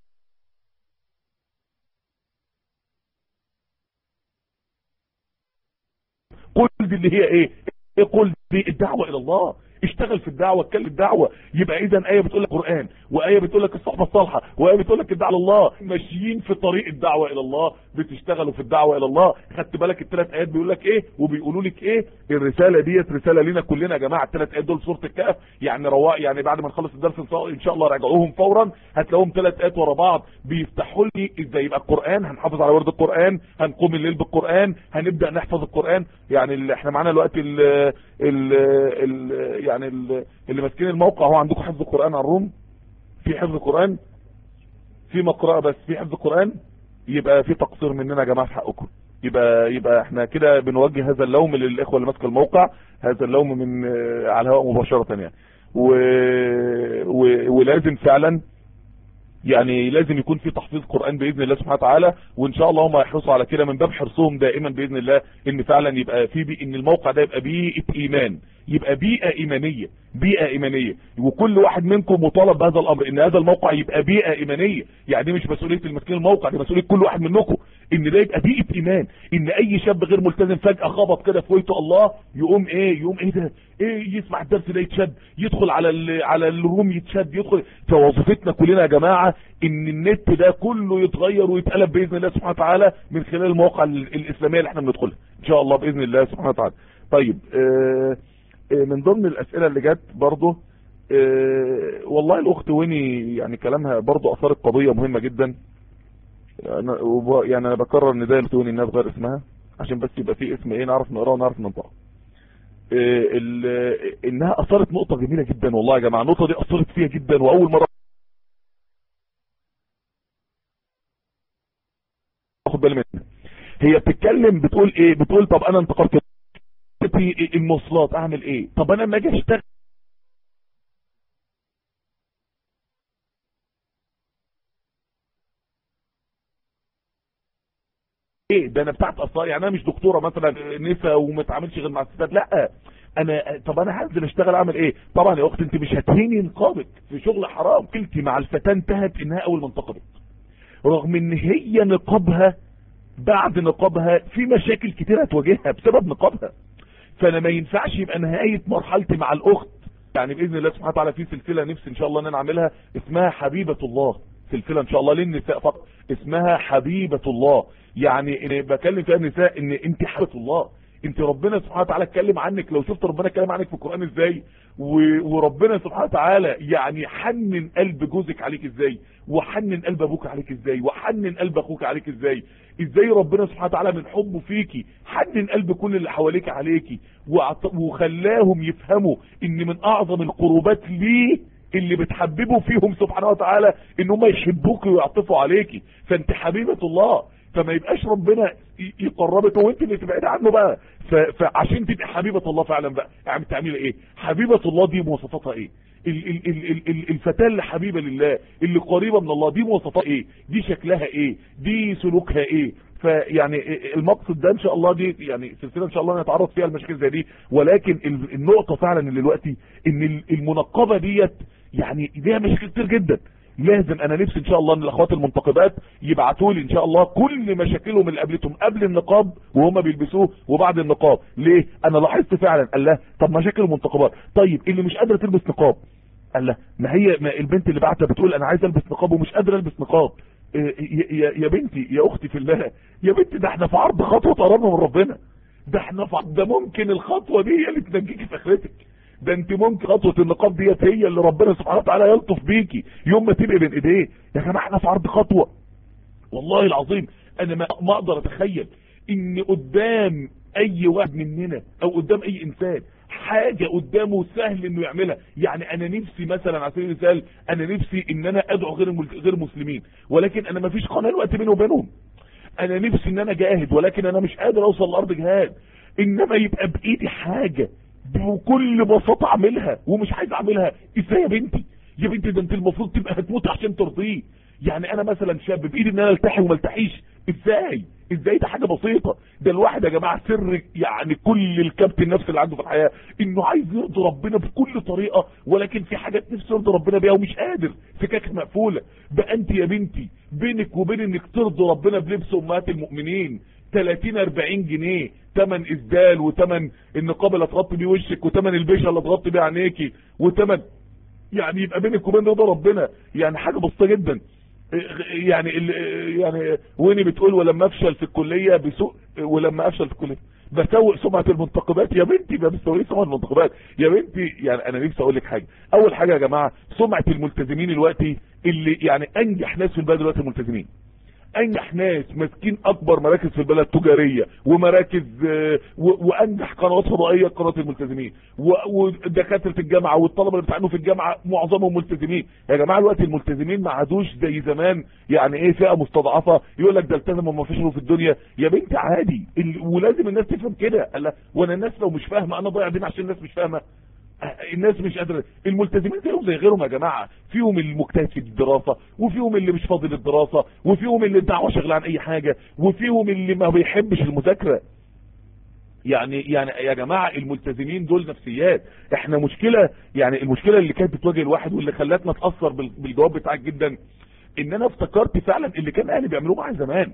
قل دي اللي هي ايه ايه قل دي الدعوة الى الله اشتغل في الدعوة اتكلم الدعوة يبقى اذا ايه بتقول لك قرآن وايه بتقول لك الصحبة الصالحة وايه بتقول لك الدعوة الى الله ماشيين في طريق الدعوة الى الله بتشتغلوا في الدعوة الى الله خدت بالك الثلاث ايات بيقول لك ايه وبيقولوا لك ايه الرسالة ديت رسالة لينا كلنا يا جماعة الثلاث ايات دول سورة الكهف يعني رواق يعني بعد ما نخلص الدرس ان شاء الله راجعوهم فورا هتلاقوهم ثلاث ايات ورا بعض بيفتحوا لي ازاي يبقى القرآن هنحافظ على ورد القرآن هنقوم الليل بالقرآن هنبدأ نحفظ القرآن يعني اللي احنا معانا الوقت ال ال ال يعني ال اللي ماسكين الموقع هو عندكم حفظ القرآن على الروم في حفظ قرآن في مقرأة بس في حفظ قرآن يبقى في تقصير مننا يا جماعة في حقكم يبقى يبقى احنا كده بنوجه هذا اللوم للاخوه اللي ماسكه الموقع هذا اللوم من آه، على الهواء مباشره يعني و... و... ولازم فعلا يعني لازم يكون في تحفيظ قرآن بإذن الله سبحانه وتعالى وإن شاء الله هم يحرصوا على كده من باب حرصهم دائما بإذن الله إن فعلا يبقى في بي إن الموقع ده يبقى بيئة إيمان يبقى بيئة إيمانية بيئة إيمانية وكل واحد منكم مطالب بهذا الأمر إن هذا الموقع يبقى بيئة إيمانية يعني دي مش مسؤولية المسكين الموقع دي مسؤولية كل واحد منكم إن ده يبقى بيئة إيمان إن أي شاب غير ملتزم فجأة خبط كده في ويته الله يقوم إيه يقوم إيه ده إيه يسمع الدرس ده يتشد يدخل على ال على الروم يتشد يدخل فوظيفتنا كلنا يا جماعة إن النت ده كله يتغير ويتقلب بإذن الله سبحانه وتعالى من خلال المواقع ال- الإسلامية اللي احنا بندخلها إن شاء الله بإذن الله سبحانه وتعالى طيب آه آه، من ضمن الاسئله اللي جت برضه آه، والله الاخت ويني يعني كلامها برضه اثارت قضيه مهمه جدا أنا وب- يعني انا بكرر ان ده الاخت ويني انها تغير اسمها عشان بس يبقى في اسم ايه نعرف نقراه ونعرف ننطقه آه، ال- انها اثارت نقطه جميله جدا والله يا جماعه النقطه دي اثرت فيها جدا واول مره اخد بالي منها هي بتتكلم بتقول ايه بتقول طب انا انتقلت في المواصلات اعمل ايه طب انا لما اجي اشتغل ايه ده انا بتاعت اصلا يعني انا مش دكتوره مثلا نساء وما اتعاملش غير مع الستات لا انا طب انا هنزل اشتغل اعمل ايه طبعا يا اختي انت مش هتهيني نقابك في شغل حرام قلتي مع الفتاه انتهت انها اول ما انتقبت رغم ان هي نقابها بعد نقابها في مشاكل كتير هتواجهها بسبب نقابها فانا ما ينفعش يبقى نهاية مرحلتي مع الاخت يعني باذن الله سبحانه وتعالى في سلسلة نفسي ان شاء الله ان انا اعملها اسمها حبيبة الله سلسلة ان شاء الله للنساء فقط اسمها حبيبة الله يعني إن بكلم فيها النساء ان انت حبيبة الله انت ربنا سبحانه وتعالى اتكلم عنك لو شفت ربنا اتكلم عنك في القرآن ازاي و- وربنا سبحانه وتعالى يعني حنن قلب جوزك عليك ازاي وحنن قلب ابوك عليك ازاي وحنن قلب اخوك عليك ازاي ازاي ربنا سبحانه وتعالى من حبه فيكي حنن قلب كل اللي حواليك عليكي وعط- وخلاهم يفهموا ان من اعظم القربات ليه اللي بتحببوا فيهم سبحانه وتعالى ان هم يحبوك ويعطفوا عليكي فانت حبيبة الله فما يبقاش ربنا ي- يقربك وانت اللي تبعدي عنه بقى ف- فعشان تبقى حبيبة الله فعلا بقى يعني بتعملي ايه حبيبة الله دي مواصفاتها ايه ال- ال- ال- ال- ال- الفتاة اللي حبيبة لله اللي قريبة من الله دي مواصفاتها ايه دي شكلها ايه دي سلوكها ايه فيعني المقصد ده ان شاء الله دي يعني سلسله ان شاء الله نتعرض فيها المشاكل زي دي ولكن ال- النقطه فعلا اللي دلوقتي ان ال- المنقبه ديت يعني ليها مشاكل كتير جدا لازم انا نفسي ان شاء الله ان الاخوات المنتقبات يبعتوا لي ان شاء الله كل مشاكلهم اللي قابلتهم قبل النقاب وهم بيلبسوه وبعد النقاب ليه انا لاحظت فعلا قال له طب مشاكل المنتقبات طيب اللي مش قادره تلبس نقاب قال له ما هي ما البنت اللي بعتها بتقول انا عايز البس نقاب ومش قادره البس نقاب إيه يا, يا بنتي يا اختي في الله يا بنتي ده احنا في عرض خطوه قربنا من ربنا ده احنا في عرض- ده ممكن الخطوه دي هي اللي تنجيكي في اخرتك ده انت ممكن خطوه النقاب ديت هي اللي ربنا سبحانه وتعالى يلطف بيكي يوم ما تبقي بين ايديه يا جماعه احنا في عرض خطوه والله العظيم انا ما ما اقدر اتخيل ان قدام اي واحد مننا او قدام اي انسان حاجة قدامه سهل انه يعملها يعني انا نفسي مثلا على سبيل المثال انا نفسي ان انا ادعو غير المل- غير المسلمين ولكن انا ما فيش قناة الوقت بيني وبينهم انا نفسي ان انا جاهد ولكن انا مش قادر اوصل لارض جهاد انما يبقى بايدي حاجة بكل بساطة اعملها ومش عايز اعملها ازاي يا بنتي يا بنتي ده انت المفروض تبقى هتموت عشان ترضيه يعني انا مثلا شاب بايدي ان انا التحي وما التحيش ازاي ازاي ده حاجه بسيطه ده الواحد يا جماعه سر يعني كل الكبت النفسي اللي عنده في الحياه انه عايز يرضي ربنا بكل طريقه ولكن في حاجات نفسه يرضي ربنا بيها ومش قادر سكاك مقفوله بقى انت يا بنتي بينك وبين انك ترضي ربنا بلبس امهات المؤمنين 30 40 جنيه تمن اسدال وتمن النقاب اللي تغطي بيه وشك وتمن البيشه اللي تغطي بيه عينيكي وتمن يعني يبقى بينك وبين رضا ربنا يعني حاجه بسيطه جدا يعني ال- يعني ويني بتقول ولما افشل في الكليه بسوء ولما افشل في الكليه بسوء سمعه المنتقبات يا بنتي ما بتسوي سمعه المنتقبات يا بنتي يعني انا نفسي اقول لك حاجه اول حاجه يا جماعه سمعه الملتزمين دلوقتي اللي يعني انجح ناس في البلد دلوقتي الملتزمين انجح ناس ماسكين اكبر مراكز في البلد تجاريه ومراكز آه، و- وانجح قنوات فضائيه قناه الملتزمين و- ودكاتره الجامعه والطلبه اللي بيتعلموا في الجامعه معظمهم ملتزمين يا جماعه الوقت الملتزمين ما عادوش زي زمان يعني ايه فئه مستضعفه يقول لك ده التزموا وما فيش في الدنيا يا بنت عادي ال- ولازم الناس تفهم كده قال لها، وانا الناس لو مش فاهمه انا ضايع دين عشان الناس مش فاهمه الناس مش قادره الملتزمين زيهم زي غيرهم يا جماعه فيهم المجتهد في الدراسه وفيهم اللي مش فاضي للدراسه وفيهم اللي الدعوه شغله عن اي حاجه وفيهم اللي ما بيحبش المذاكره يعني يعني يا جماعه الملتزمين دول نفسيات احنا مشكله يعني المشكله اللي كانت بتواجه الواحد واللي خلتنا نتاثر بال- بالجواب بتاعك جدا ان انا افتكرت فعلا اللي كان اهلي بيعملوه معايا زمان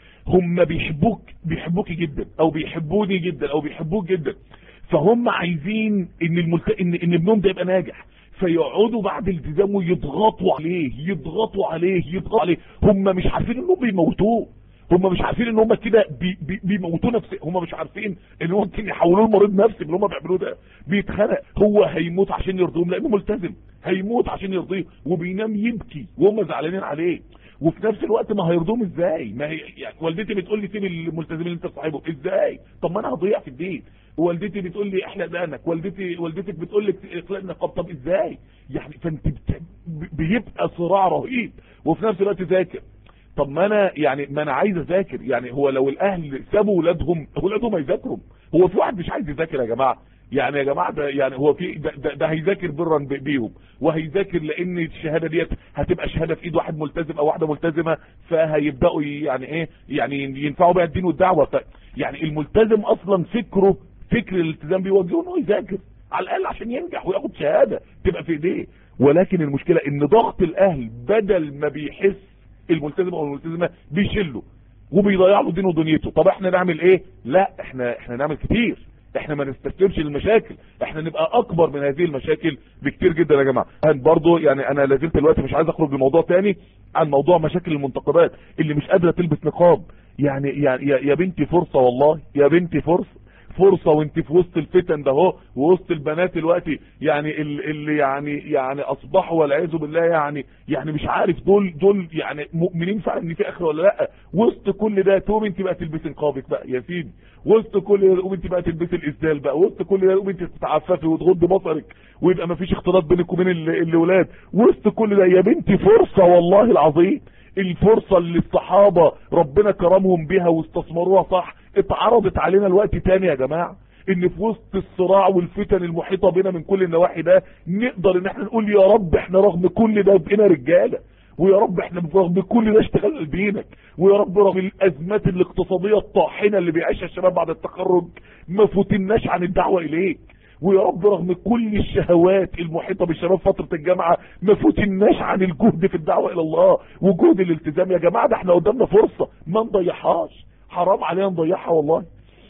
هم بيحبوك بيحبوكي جدا او بيحبوني جدا او بيحبوك جدا فهم عايزين ان الملت... ان ان ابنهم ده يبقى ناجح فيقعدوا بعد التزامه يضغطوا عليه يضغطوا عليه يضغطوا عليه هم مش عارفين انهم بيموتوه هم مش عارفين ان هم كده بي بي بيموتوه نفسي هم مش عارفين ان هم ممكن يحولوه لمريض نفسي باللي هم بيعملوه ده بيتخنق هو هيموت عشان يرضيهم لانه ملتزم هيموت عشان يرضيه وبينام يبكي وهم زعلانين عليه وفي نفس الوقت ما هيرضوهم ازاي ما هي يعني والدتي بتقول لي سيب الملتزمين اللي انت صاحبه ازاي طب ما انا هضيع في الدين والدتي بتقول لي احلق دقنك والدتي والدتك بتقول لك اخلق النقاب طب ازاي يعني فانت بت... بيبقى صراع رهيب وفي نفس الوقت ذاكر طب ما انا يعني ما انا عايز اذاكر يعني هو لو الاهل سابوا ولادهم ولادهم هيذاكروا هو في واحد مش عايز يذاكر يا جماعه يعني يا جماعه ده يعني هو في ده, ده, ده هيذاكر برا ب- بيهم وهيذاكر لان الشهاده ديت هتبقى شهاده في ايد واحد ملتزم او واحده ملتزمه فهيبداوا ي- يعني ايه يعني ينفعوا بيها الدين والدعوه ف يعني الملتزم اصلا فكره فكر الالتزام بيوجهه انه يذاكر على الاقل عشان ينجح وياخد شهاده تبقى في ايديه ولكن المشكله ان ضغط الاهل بدل ما بيحس الملتزم او الملتزمه بيشله وبيضيع له دينه ودنيته طب احنا نعمل ايه لا احنا احنا نعمل كتير احنا ما نستسلمش للمشاكل احنا نبقى اكبر من هذه المشاكل بكتير جدا يا جماعه برضو يعني انا لازلت دلوقتي مش عايز اخرج بموضوع تاني عن موضوع مشاكل المنتقبات اللي مش قادره تلبس نقاب يعني يعني يا, يا بنتي فرصه والله يا بنتي فرصه فرصه وانت في وسط الفتن ده اهو ووسط البنات دلوقتي يعني ال- اللي يعني يعني اصبحوا والعياذ بالله يعني يعني مش عارف دول دول يعني مؤمنين فعلا ان في اخره ولا لا وسط كل ده تقوم انت بقى تلبسي نقابك بقى يا سيدي وسط كل ده تقوم انت بقى تلبسي الاسدال بقى وسط كل ده تقوم انت تتعففي وتغضي بصرك ويبقى ما فيش اختلاط بينك وبين ال- الاولاد وسط كل ده يا بنتي فرصه والله العظيم الفرصة اللي الصحابة ربنا كرمهم بها واستثمروها صح اتعرضت علينا الوقت تاني يا جماعة ان في وسط الصراع والفتن المحيطة بنا من كل النواحي ده نقدر ان احنا نقول يا رب احنا رغم كل ده بقينا رجالة ويا رب احنا رغم كل ده اشتغلنا لدينك ويا رب رغم الازمات الاقتصادية الطاحنة اللي بيعيشها الشباب بعد التخرج ما فتناش عن الدعوة اليك ويا رب رغم كل الشهوات المحيطة بالشباب فترة الجامعة ما فتناش عن الجهد في الدعوة الى الله وجهد الالتزام يا جماعة ده احنا قدامنا فرصة ما نضيعهاش حرام علينا نضيعها والله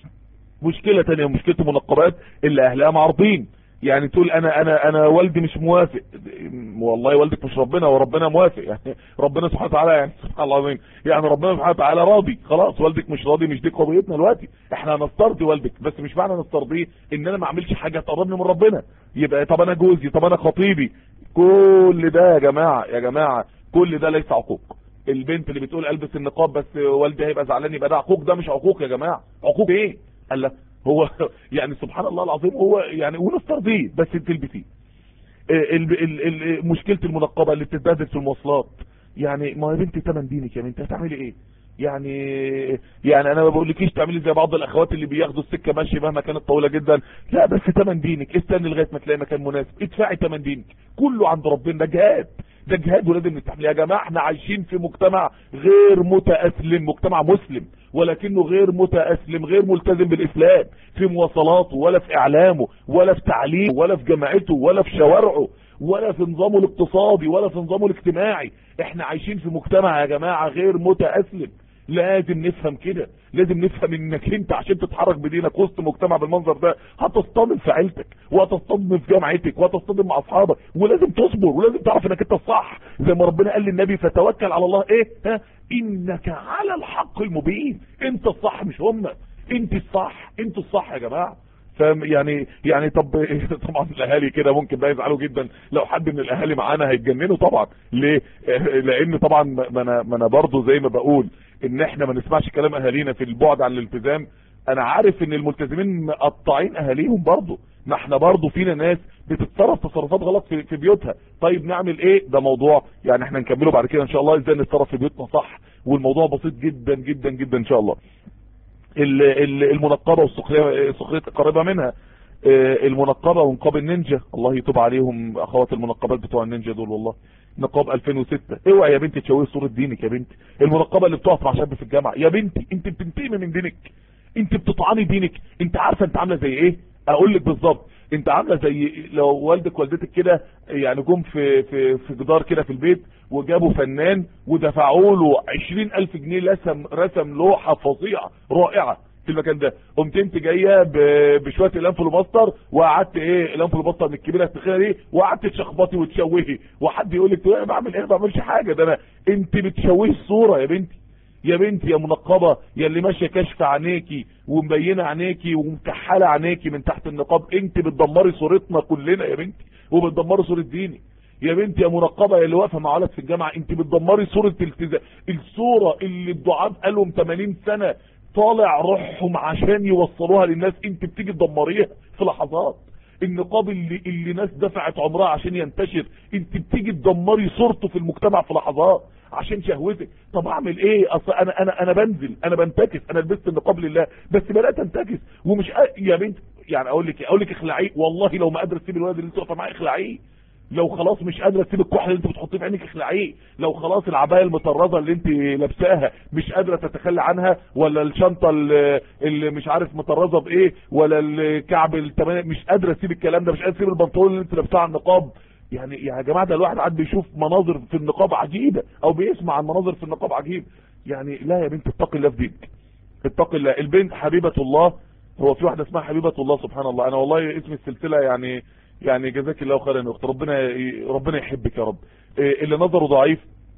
مشكلة تانية مشكلة المنقبات اللي اهلها معارضين يعني تقول انا انا انا والدي مش موافق والله والدك مش ربنا وربنا موافق يعني ربنا سبحانه وتعالى يعني سبحان الله العظيم يعني ربنا سبحانه وتعالى راضي خلاص والدك مش راضي مش دي قضيتنا دلوقتي احنا هنسترضي والدك بس مش معنى نسترضيه ان انا ما اعملش حاجه تقربني من ربنا يبقى طب انا جوزي طب انا خطيبي كل ده يا جماعه يا جماعه كل ده ليس عقوق البنت اللي بتقول البس النقاب بس والدي هيبقى زعلان يبقى ده عقوق ده مش عقوق يا جماعه عقوق ايه قال لا هو يعني سبحان الله العظيم هو يعني ونسترضيه بس تلبسيه ال- ال- ال- مشكله المنقبه اللي بتتبهدل في المواصلات يعني ما يا بنتي تمن دينك يا بنتي هتعملي ايه يعني يعني انا ما بقولكيش تعملي زي بعض الاخوات اللي بياخدوا السكه ماشي مهما كانت طويله جدا لا بس تمن دينك استني لغايه ما تلاقي مكان مناسب ادفعي تمن دينك كله عند ربنا ده جهاد ده جهاد ولازم نستحمل يا جماعه احنا عايشين في مجتمع غير متاسلم مجتمع مسلم ولكنه غير متاسلم غير ملتزم بالاسلام في مواصلاته ولا في اعلامه ولا في تعليمه ولا في جامعته ولا في شوارعه ولا في نظامه الاقتصادي ولا في نظامه الاجتماعي احنا عايشين في مجتمع يا جماعه غير متاسلم لازم نفهم كده لازم نفهم انك انت عشان تتحرك بدينك وسط مجتمع بالمنظر ده هتصطدم في عيلتك وهتصطدم في جامعتك وهتصطدم مع اصحابك ولازم تصبر ولازم تعرف انك انت الصح زي ما ربنا قال للنبي فتوكل على الله ايه ها انك على الحق المبين انت الصح مش هم انت الصح انت الصح يا جماعه فاهم يعني يعني طب طبعا الاهالي كده ممكن بقى يزعلوا جدا لو حد من الاهالي معانا هيتجننوا طبعا ليه لان طبعا ما انا ما انا برضه زي ما بقول ان احنا ما نسمعش كلام اهالينا في البعد عن الالتزام انا عارف ان الملتزمين مقطعين اهاليهم برضه ما احنا برضه فينا ناس بتتصرف تصرفات غلط في, في بيوتها طيب نعمل ايه ده موضوع يعني احنا نكمله بعد كده ان شاء الله ازاي نتصرف في بيوتنا صح والموضوع بسيط جدا جدا جدا ان شاء الله المنقبة والسخرية السخرية قريبة منها المنقبة ونقاب النينجا الله يتوب عليهم اخوات المنقبات بتوع النينجا دول والله نقاب 2006 اوعى يا بنتي تشوهي صورة دينك يا بنتي المنقبة اللي بتقف مع شاب في الجامعة يا بنتي انت بتنتقمي من دينك انت بتطعني دينك انت عارفة انت عاملة زي ايه اقول لك بالظبط انت عامله زي لو والدك والدتك كده يعني جم في في في جدار كده في البيت وجابوا فنان ودفعوا له 20000 جنيه رسم رسم لوحه فظيعه رائعه في المكان ده قمت انت جايه بشويه اقلام فلوماستر وقعدت ايه اقلام فلوماستر من الكبيره التخينه دي وقعدت تشخبطي وتشوهي وحد يقول لك انا بعمل ايه ما بعملش حاجه ده انا انت بتشوهي الصوره يا بنتي يا بنتي يا منقبة يا اللي ماشية كشف عينيكي ومبينة عينيكي ومكحلة عينيكي من تحت النقاب انت بتدمري صورتنا كلنا يا بنتي وبتدمري صورة ديني يا بنتي يا منقبة يا اللي واقفة مع ولد في الجامعة انت بتدمري صورة التزام الصورة اللي الدعاء قالهم 80 سنة طالع روحهم عشان يوصلوها للناس انت بتيجي تدمريها في لحظات النقاب اللي اللي ناس دفعت عمرها عشان ينتشر انت بتيجي تدمري صورته في المجتمع في لحظات عشان شهوتك طب اعمل ايه اصل انا انا انا بنزل انا بنتكس انا لبست النقاب لله بس بدات انتكس ومش أ... يا بنت يعني اقول لك اقول لك اخلعيه والله لو ما قادره تسيب الولد اللي انت واقفه معاه اخلعيه لو خلاص مش قادره تسيب الكحل اللي انت بتحطيه في عينك اخلعيه لو خلاص العبايه المطرزه اللي انت لابساها مش قادره تتخلى عنها ولا الشنطه اللي, اللي مش عارف مطرزه بايه ولا الكعب التمانية مش قادره تسيب الكلام ده مش قادره تسيب البنطلون اللي انت لابساه على النقاب يعني يا جماعه ده الواحد قاعد بيشوف مناظر في النقاب عجيبه او بيسمع عن مناظر في النقاب عجيب يعني لا يا بنت اتقي الله في دينك اتقي الله البنت حبيبه الله هو في واحده اسمها حبيبه الله سبحان الله انا والله اسم السلسله يعني يعني جزاك الله خيرا يا اخت ربنا ربنا يحبك يا رب اللي نظره ضعيف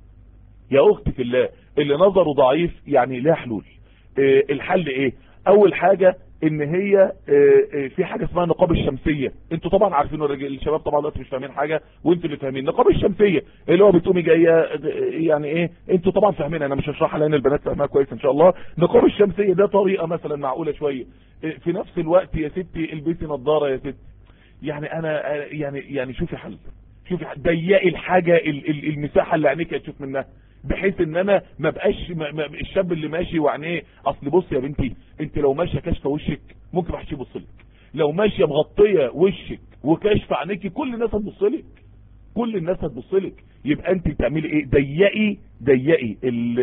يا اختي في الله اللي نظره ضعيف يعني لها حلول الحل ايه اول حاجه ان هي في حاجه اسمها النقاب الشمسيه انتوا طبعا عارفين الشباب طبعا دلوقتي مش فاهمين حاجه وانتوا اللي فاهمين النقاب الشمسيه اللي هو بتقومي جايه يعني ايه انتوا طبعا فاهمين انا مش هشرحها لان البنات فاهمها كويس ان شاء الله النقاب الشمسيه ده طريقه مثلا معقوله شويه في نفس الوقت يا ستي البسي نظاره يا ستي يعني انا يعني يعني شوفي حل شوفي ضيقي الحاجه المساحه اللي عينيك هتشوف منها بحيث ان انا ما بقاش الشاب اللي ماشي وعينيه اصل بص يا بنتي انت لو ماشيه كاشفه وشك ممكن ما حدش يبص لك لو ماشيه مغطيه وشك وكاشفه عينيكي كل الناس هتبص لك كل الناس هتبص لك يبقى انت تعملي ايه ضيقي ضيقي ال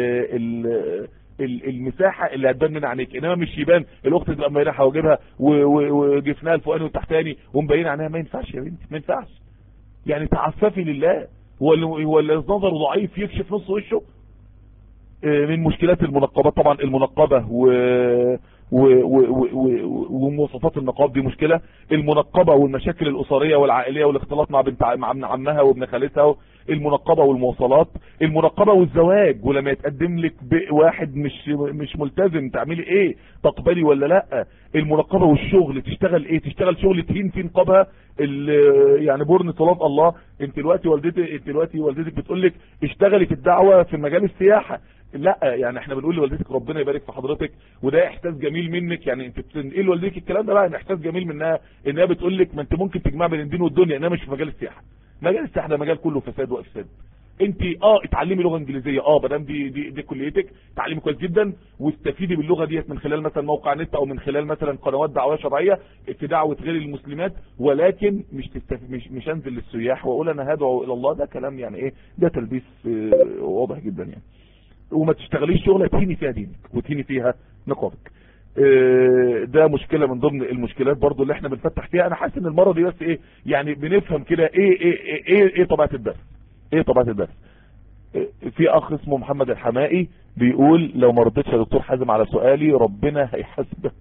ال المساحة اللي هتبان من عينيك انما مش يبان الاخت تبقى مبينه حواجبها وجفنها الفوقاني والتحتاني ومبينه عينيها ما ينفعش يا بنتي ما ينفعش يعني تعففي لله هو اللي نظره ضعيف يكشف نص وشه من مشكلات المنقبات طبعا المنقبة و ومواصفات النقاب دي مشكلة المنقبة والمشاكل الأسرية والعائلية والاختلاط مع بنت مع ابن عمها وابن خالتها المنقبة والمواصلات المنقبة والزواج ولما يتقدم لك واحد مش مش ملتزم تعملي ايه تقبلي ولا لا المنقبة والشغل تشتغل ايه تشتغل شغل تهين في نقابها يعني بورن صلاة الله انت دلوقتي والدتك انت دلوقتي والدتك بتقول لك اشتغلي في الدعوة في مجال السياحة لا يعني احنا بنقول لوالدتك ربنا يبارك في حضرتك وده احساس جميل منك يعني انت بتنقل لوالدتك الكلام ده بقى احساس جميل منها انها بتقول لك ما انت ممكن تجمع بين الدين والدنيا انها مش في مجال السياحه مجال السياحه ده مجال كله فساد وافساد انت اه اتعلمي لغه انجليزيه اه ما دام دي, دي دي كليتك اتعلمي كويس جدا واستفيدي باللغه ديت من خلال مثلا موقع نت او من خلال مثلا قنوات دعويه شرعيه في دعوه غير المسلمات ولكن مش تستف... مش مش انزل للسياح واقول انا هدعو الى الله ده كلام يعني ايه ده تلبيس اه واضح جدا يعني وما تشتغليش شغله تهيني فيها دينك وتهيني فيها نقابك اه ده مشكلة من ضمن المشكلات برضو اللي احنا بنفتح فيها انا حاسس ان المرة دي بس ايه يعني بنفهم كده ايه ايه ايه ايه, إيه طبيعة الدرس ايه طبيعة الدرس اه في اخ اسمه محمد الحمائي بيقول لو ما ردتش يا دكتور حازم على سؤالي ربنا هيحاسبك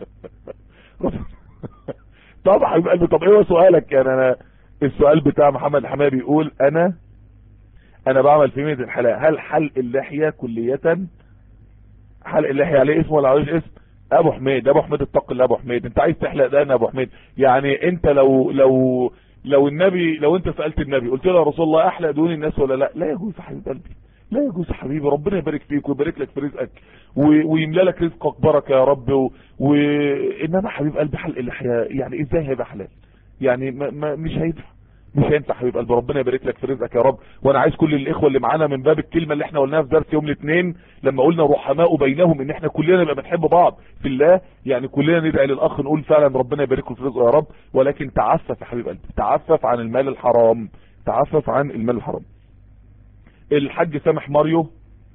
طبعا قلبي طب ايه سؤالك يعني انا السؤال بتاع محمد الحمائي بيقول انا انا بعمل في ميزة الحلاق هل حلق اللحية كلية حلق اللحية عليه اسم ولا عليهش اسم ابو حميد ابو حميد اتق الله ابو حميد انت عايز تحلق دقن ابو حميد يعني انت لو لو لو النبي لو انت سألت النبي قلت له يا رسول الله احلق دون الناس ولا لا لا يجوز يا حبيب قلبي لا يجوز يا حبيبي ربنا يبارك فيك ويبارك لك في رزقك ويملى لك رزقك بركه يا رب و... وانما حبيب قلبي حلق اللحيه يعني ازاي هيبقى حلال يعني ما... ما مش هينفع مش هينفع حبيب قلبي ربنا يبارك لك في رزقك يا رب وانا عايز كل الاخوه اللي معانا من باب الكلمه اللي احنا قلناها في درس يوم الاثنين لما قلنا رحماء بينهم ان احنا كلنا نبقى بنحب بعض في الله يعني كلنا ندعي للاخ نقول فعلا ربنا يبارك له في رزقه يا رب ولكن تعفف يا حبيب قلبي تعفف عن المال الحرام تعفف عن المال الحرام الحاج سامح ماريو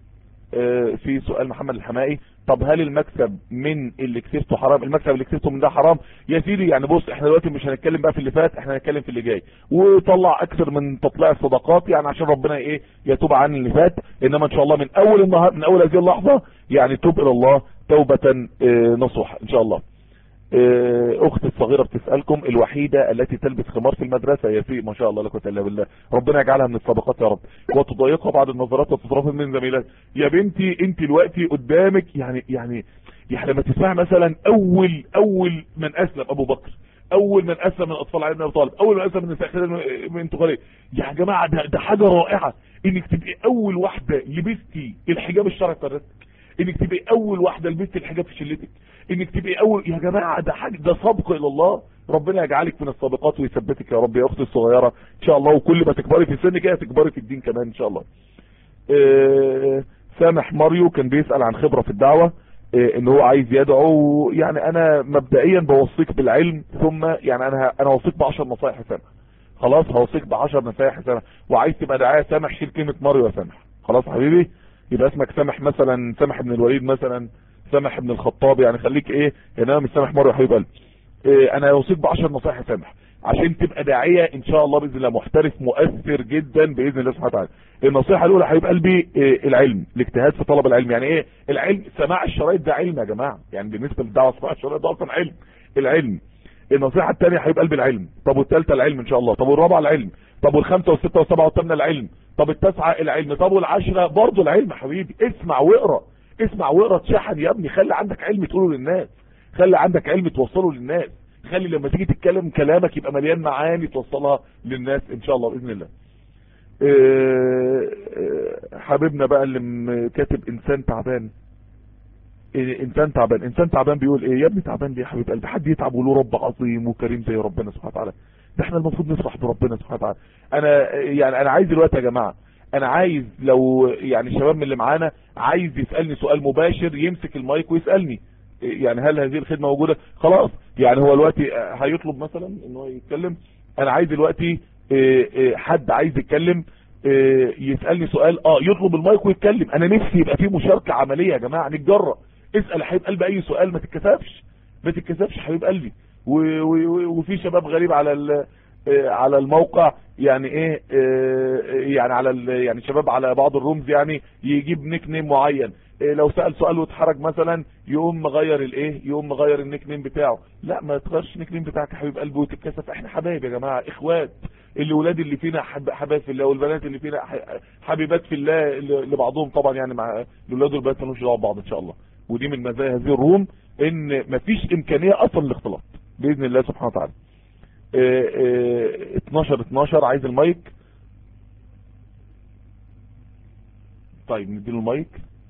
في سؤال محمد الحمائي طب هل المكسب من اللي كسبته حرام المكسب اللي كسبته من ده حرام يا سيدي يعني بص احنا دلوقتي مش هنتكلم بقى في اللي فات احنا هنتكلم في اللي جاي وطلع اكثر من تطلع الصدقات يعني عشان ربنا ايه يتوب عن اللي فات انما ان شاء الله من اول النهار من اول هذه اللحظة يعني توب الى الله توبة اه نصوح ان شاء الله اختي الصغيرة بتسألكم الوحيدة التي تلبس خمار في المدرسة يا سي ما شاء الله لك الا بالله ربنا يجعلها من السابقات يا رب وتضايقها بعض النظرات وتترفض من زميلات يا بنتي انت دلوقتي قدامك يعني يعني يعني لما تسمع مثلا اول اول من اسلم ابو بكر اول من اسلم من اطفال علي بن ابي طالب اول من اسلم من نساء من تقاليه يا جماعه ده, ده حاجه رائعه انك تبقي اول واحده لبستي الحجاب الشرعي في انك تبقي اول واحده لبستي الحجاب في شلتك انك تبقي اول يا جماعه ده حاجه ده سابق الى الله ربنا يجعلك من السابقات ويثبتك يا رب يا اختي الصغيره ان شاء الله وكل ما تكبري في السن كده تكبري في الدين كمان ان شاء الله اه سامح ماريو كان بيسال عن خبره في الدعوه اه ان هو عايز يدعو يعني انا مبدئيا بوصيك بالعلم ثم يعني انا انا اوصيك ب 10 نصائح يا سامح خلاص هوصيك ب 10 نصائح يا سامح وعايز تبقى داعيه سامح شيل كلمه ماريو يا سامح خلاص يا حبيبي يبقى اسمك سامح مثلا سامح بن الوليد مثلا سامح بن الخطاب يعني خليك ايه انما مش سامح مره يا حبيب قلبي إيه انا اوصيك ب 10 نصائح يا سامح عشان تبقى داعيه ان شاء الله باذن الله محترف مؤثر جدا باذن الله سبحانه وتعالى النصيحه الاولى حبيب قلبي إيه العلم الاجتهاد في طلب العلم يعني ايه العلم سماع الشرايط ده علم يا جماعه يعني بالنسبه للدعوه سماع الشرايط ده اصلا علم العلم النصيحه الثانيه حبيب قلبي العلم طب والثالثه العلم ان شاء الله طب والرابعه العلم طب والخامسه والسته والسبعه والثامنه العلم طب التاسعه العلم طب والعشره برضه العلم يا حبيبي اسمع واقرا اسمع واقرا تشحن يا ابني خلي عندك علم تقوله للناس خلي عندك علم توصله للناس خلي لما تيجي تتكلم كلامك يبقى مليان معاني توصلها للناس ان شاء الله باذن الله حبيبنا بقى اللي كاتب انسان تعبان انسان تعبان انسان تعبان بيقول ايه يا ابني تعبان ليه يا حبيب قلبي حد يتعب وله رب عظيم وكريم زي ربنا سبحانه وتعالى ده احنا المفروض نفرح بربنا سبحانه وتعالى انا يعني انا عايز دلوقتي يا جماعه انا عايز لو يعني الشباب من اللي معانا عايز يسالني سؤال مباشر يمسك المايك ويسالني يعني هل هذه الخدمه موجوده خلاص يعني هو دلوقتي هيطلب مثلا ان هو يتكلم انا عايز دلوقتي حد عايز يتكلم يسالني سؤال اه يطلب المايك ويتكلم انا نفسي يبقى في مشاركه عمليه يا جماعه نتجرأ اسال يا حبيب قلبي اي سؤال ما تتكسفش ما تتكسفش يا حبيب قلبي وفي شباب غريب على على الموقع يعني ايه يعني على يعني شباب على بعض الرومز يعني يجيب نيك نيم معين لو سأل سؤال واتحرج مثلا يقوم مغير الايه يقوم مغير النيك نيم بتاعه لا ما تغيرش النيك نيم بتاعك يا حبيب قلبي وتتكسف احنا حبايب يا جماعه اخوات الاولاد اللي فينا حبايب في الله والبنات اللي فينا حبيبات في الله لبعضهم طبعا يعني مع الاولاد والبنات مالوش دعوه ببعض ان شاء الله ودي من مزايا هذه الروم ان مفيش امكانيه اصلا للاختلاط باذن الله سبحانه وتعالى 12 12 عايز المايك طيب نديله المايك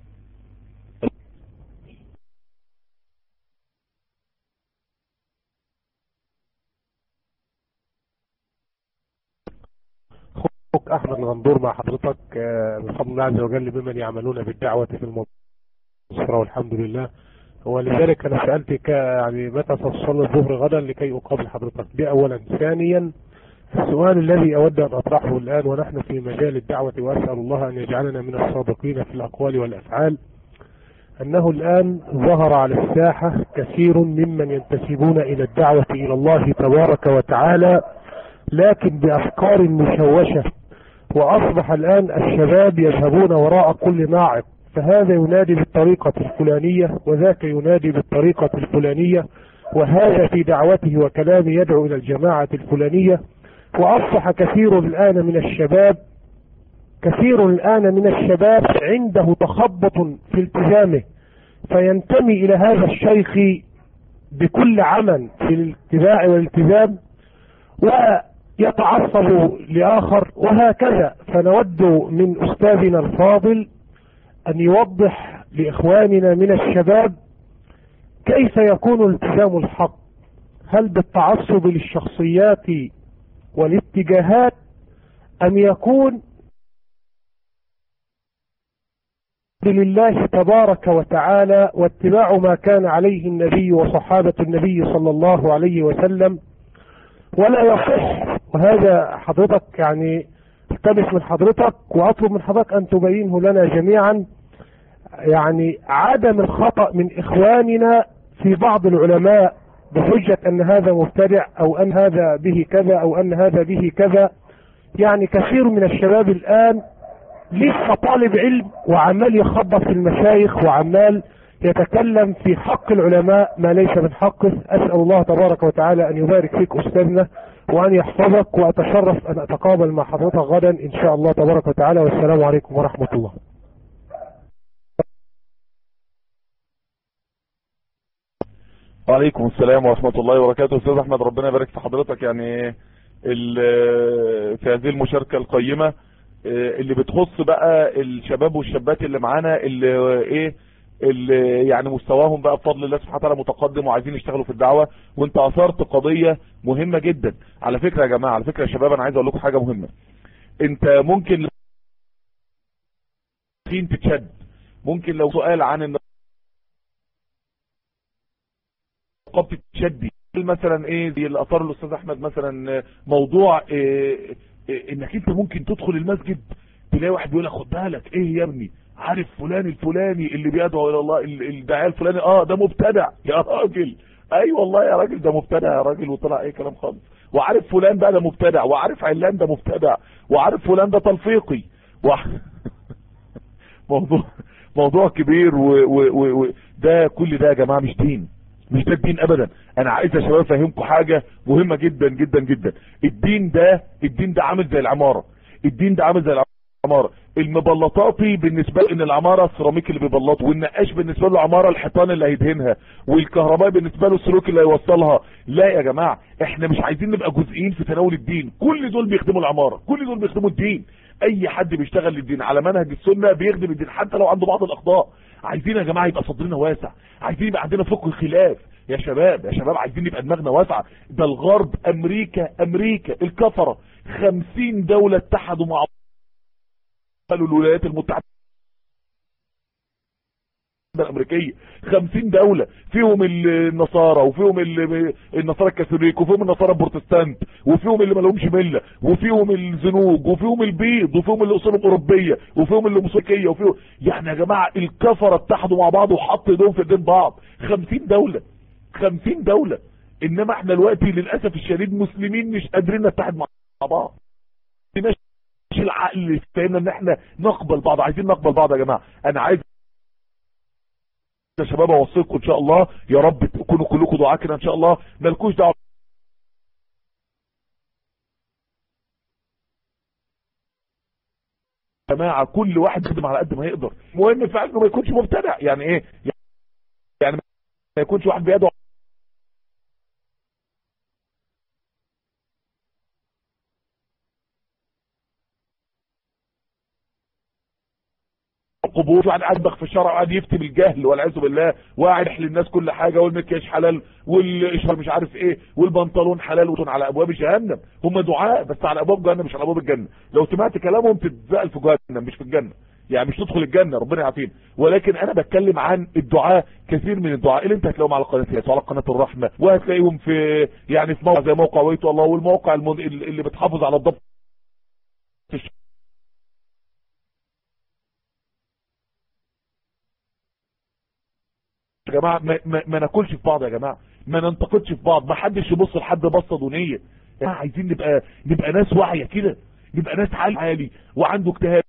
اخوك احمد الغندور مع حضرتك بفضل الله عز وجل بمن يعملون بالدعوة في المنصرة والحمد لله ولذلك انا سألتك يعني متى ستصلي الظهر غدا لكي اقابل حضرتك دي اولا ثانيا السؤال الذي اود ان اطرحه الان ونحن في مجال الدعوة واسأل الله ان يجعلنا من الصادقين في الاقوال والافعال انه الان ظهر على الساحة كثير ممن ينتسبون الى الدعوة الى الله تبارك وتعالى لكن بافكار مشوشة واصبح الان الشباب يذهبون وراء كل ناعق فهذا ينادي بالطريقة الفلانية وذاك ينادي بالطريقة الفلانية وهذا في دعوته وكلامه يدعو إلى الجماعة الفلانية وأصبح كثير الآن من الشباب كثير الآن من الشباب عنده تخبط في التزامه فينتمي الى هذا الشيخ بكل عمل في الاتباع والالتزام ويتعصب لآخر وهكذا فنود من أستاذنا الفاضل أن يوضح لإخواننا من الشباب كيف يكون التزام الحق هل بالتعصب للشخصيات والاتجاهات أم يكون لله تبارك وتعالى واتباع ما كان عليه النبي وصحابة النبي صلى الله عليه وسلم ولا يصح وهذا حضرتك يعني التمس من حضرتك واطلب من حضرتك ان تبينه لنا جميعا يعني عدم الخطأ من اخواننا في بعض العلماء بحجة ان هذا مبتدع او ان هذا به كذا او ان هذا به كذا يعني كثير من الشباب الان لسه طالب علم وعمال يخبط في المشايخ وعمال يتكلم في حق العلماء ما ليس من حقه اسأل الله تبارك وتعالى ان يبارك فيك استاذنا وان يحفظك واتشرف ان اتقابل مع حضرتك غدا ان شاء الله تبارك وتعالى والسلام عليكم ورحمة الله وعليكم السلام ورحمة الله وبركاته استاذ احمد ربنا يبارك في حضرتك يعني في هذه المشاركة القيمة اللي بتخص بقى الشباب والشابات اللي معانا اللي ايه اللي يعني مستواهم بقى بفضل الله سبحانه وتعالى متقدم وعايزين يشتغلوا في الدعوة وانت اثرت قضية مهمة جدا على فكرة يا جماعة على فكرة يا شباب انا عايز اقول لكم حاجة مهمة انت ممكن تتشد ممكن لو سؤال عن ان نقابة تشدي مثلا ايه زي اللي اثار الاستاذ احمد مثلا موضوع إيه إيه انك انت ممكن تدخل المسجد تلاقي واحد بيقول لك خد بالك ايه يا ابني عارف فلان الفلاني اللي بيدعو الى الله الداعيه الفلاني اه ده مبتدع يا راجل اي أيوة والله يا راجل ده مبتدع يا راجل وطلع اي كلام خالص وعارف فلان بقى ده مبتدع وعارف علان ده مبتدع وعارف فلان ده تلفيقي و... موضوع موضوع كبير و... و... و... ده كل ده يا جماعه مش دين مش ده الدين ابدا انا عايز يا شباب افهمكم حاجة مهمة جدا جدا جدا الدين ده الدين ده عامل زي العمارة الدين ده عامل زي العمارة المبلطاتي بالنسبة ان العمارة السيراميك اللي بيبلطه والنقاش بالنسبة له عمارة الحيطان اللي هيدهنها والكهرباء بالنسبة له السلوك اللي هيوصلها لا يا جماعة احنا مش عايزين نبقى جزئين في تناول الدين كل دول بيخدموا العمارة كل دول بيخدموا الدين اي حد بيشتغل للدين على منهج السنة بيخدم الدين حتى لو عنده بعض الاخطاء عايزين يا جماعة يبقى صدرنا واسع عايزين يبقى عندنا فقه الخلاف يا شباب يا شباب عايزين يبقى دماغنا واسعة ده الغرب امريكا امريكا الكفرة خمسين دولة اتحدوا مع قالوا الولايات المتحدة الامريكية خمسين دولة فيهم النصارى وفيهم النصارى الكاثوليك وفيهم النصارى البروتستانت وفيهم اللي مالهمش ملة وفيهم الزنوج وفيهم البيض وفيهم اللي اصولهم اوروبيه وفيهم اللي موسيقيه وفيهم يعني يا جماعة الكفرة اتحدوا مع بعض وحطوا ايدهم في ايدين بعض خمسين دولة خمسين دولة انما احنا دلوقتي للأسف الشديد مسلمين مش قادرين نتحد مع بعض مش العقل فهمنا ان احنا نقبل بعض عايزين نقبل بعض يا جماعة انا عايز يا شباب اوصيكم ان شاء الله يا رب تكونوا كلكم دعاء كده ان شاء الله مالكوش دعوه يا جماعه كل واحد يخدم على قد ما يقدر المهم فعلا انه ما يكونش مبتدع يعني ايه يعني ما يكونش واحد بيدعو قبور وقاعد ادبخ في الشرع وقاعد يفتي بالجهل والعياذ بالله وقاعد يحلي الناس كل حاجه والمكياج حلال والاشهر مش عارف ايه والبنطلون حلال وتون على ابواب جهنم هم دعاء بس على ابواب جهنم مش على ابواب الجنه لو سمعت كلامهم تتزقل في جهنم مش في الجنه يعني مش تدخل الجنة ربنا يعافينا ولكن انا بتكلم عن الدعاء كثير من الدعاء اللي انت هتلاقيهم على قناة الياس وعلى قناة الرحمة وهتلاقيهم في يعني في موقع زي موقع ويت الله والموقع المن... اللي بتحافظ على الضبط يا جماعة ما, ما, ما ناكلش في بعض يا جماعة ما ننتقدش في بعض ما حدش يبص لحد بصة دونية يعني عايزين نبقى نبقى ناس واعية كده نبقى ناس عالي عالي وعنده اجتهاد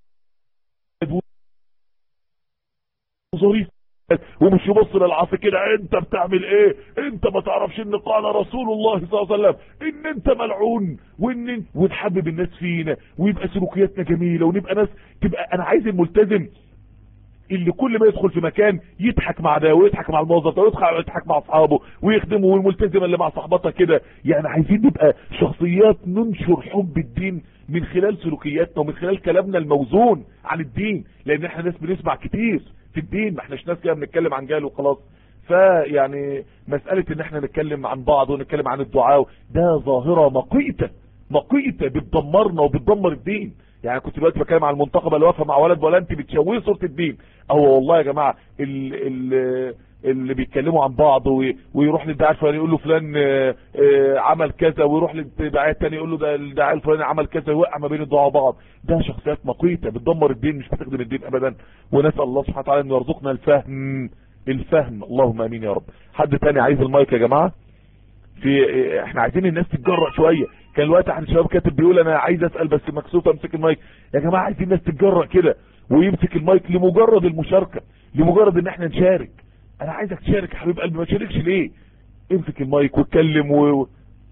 ظريف ومش يبص للعصر كده انت بتعمل ايه انت ما تعرفش ان قال رسول الله صلى الله عليه وسلم ان انت ملعون وان انت وتحبب الناس فينا ويبقى سلوكياتنا جميلة ونبقى ناس تبقى انا عايز الملتزم اللي كل ما يدخل في مكان يضحك مع ده ويضحك مع الموظف ده ويضحك مع اصحابه ويخدمه والملتزمه اللي مع صاحبتها كده يعني عايزين نبقى شخصيات ننشر حب الدين من خلال سلوكياتنا ومن خلال كلامنا الموزون عن الدين لان احنا ناس بنسمع كتير في الدين ما احناش ناس كده بنتكلم عن جهل وخلاص فيعني مسألة ان احنا نتكلم عن بعض ونتكلم عن الدعاء ده ظاهرة مقيتة مقيتة بتدمرنا وبتدمر الدين يعني كنت دلوقتي بتكلم عن المنتخب اللي واقفه مع ولد ولا انت بتشويه صوره الدين او والله يا جماعه ال ال اللي بيتكلموا عن بعض ويروح للداعي الفلاني يقول له فلان عمل كذا ويروح للداعي الثاني يقول له ده الداعي الفلاني عمل كذا ويوقع ما بين الدعاء وبعض ده شخصيات مقيته بتدمر الدين مش بتخدم الدين ابدا ونسال الله سبحانه وتعالى ان يرزقنا الفهم الفهم اللهم امين يا رب حد تاني عايز المايك يا جماعه في احنا عايزين الناس تتجرأ شويه كان الوقت احد الشباب كاتب بيقول انا عايز اسال بس مكسوف امسك المايك يا جماعه عايزين الناس تتجرأ كده ويمسك المايك لمجرد المشاركه لمجرد ان احنا نشارك انا عايزك تشارك يا حبيب قلبي ما تشاركش ليه امسك المايك واتكلم و...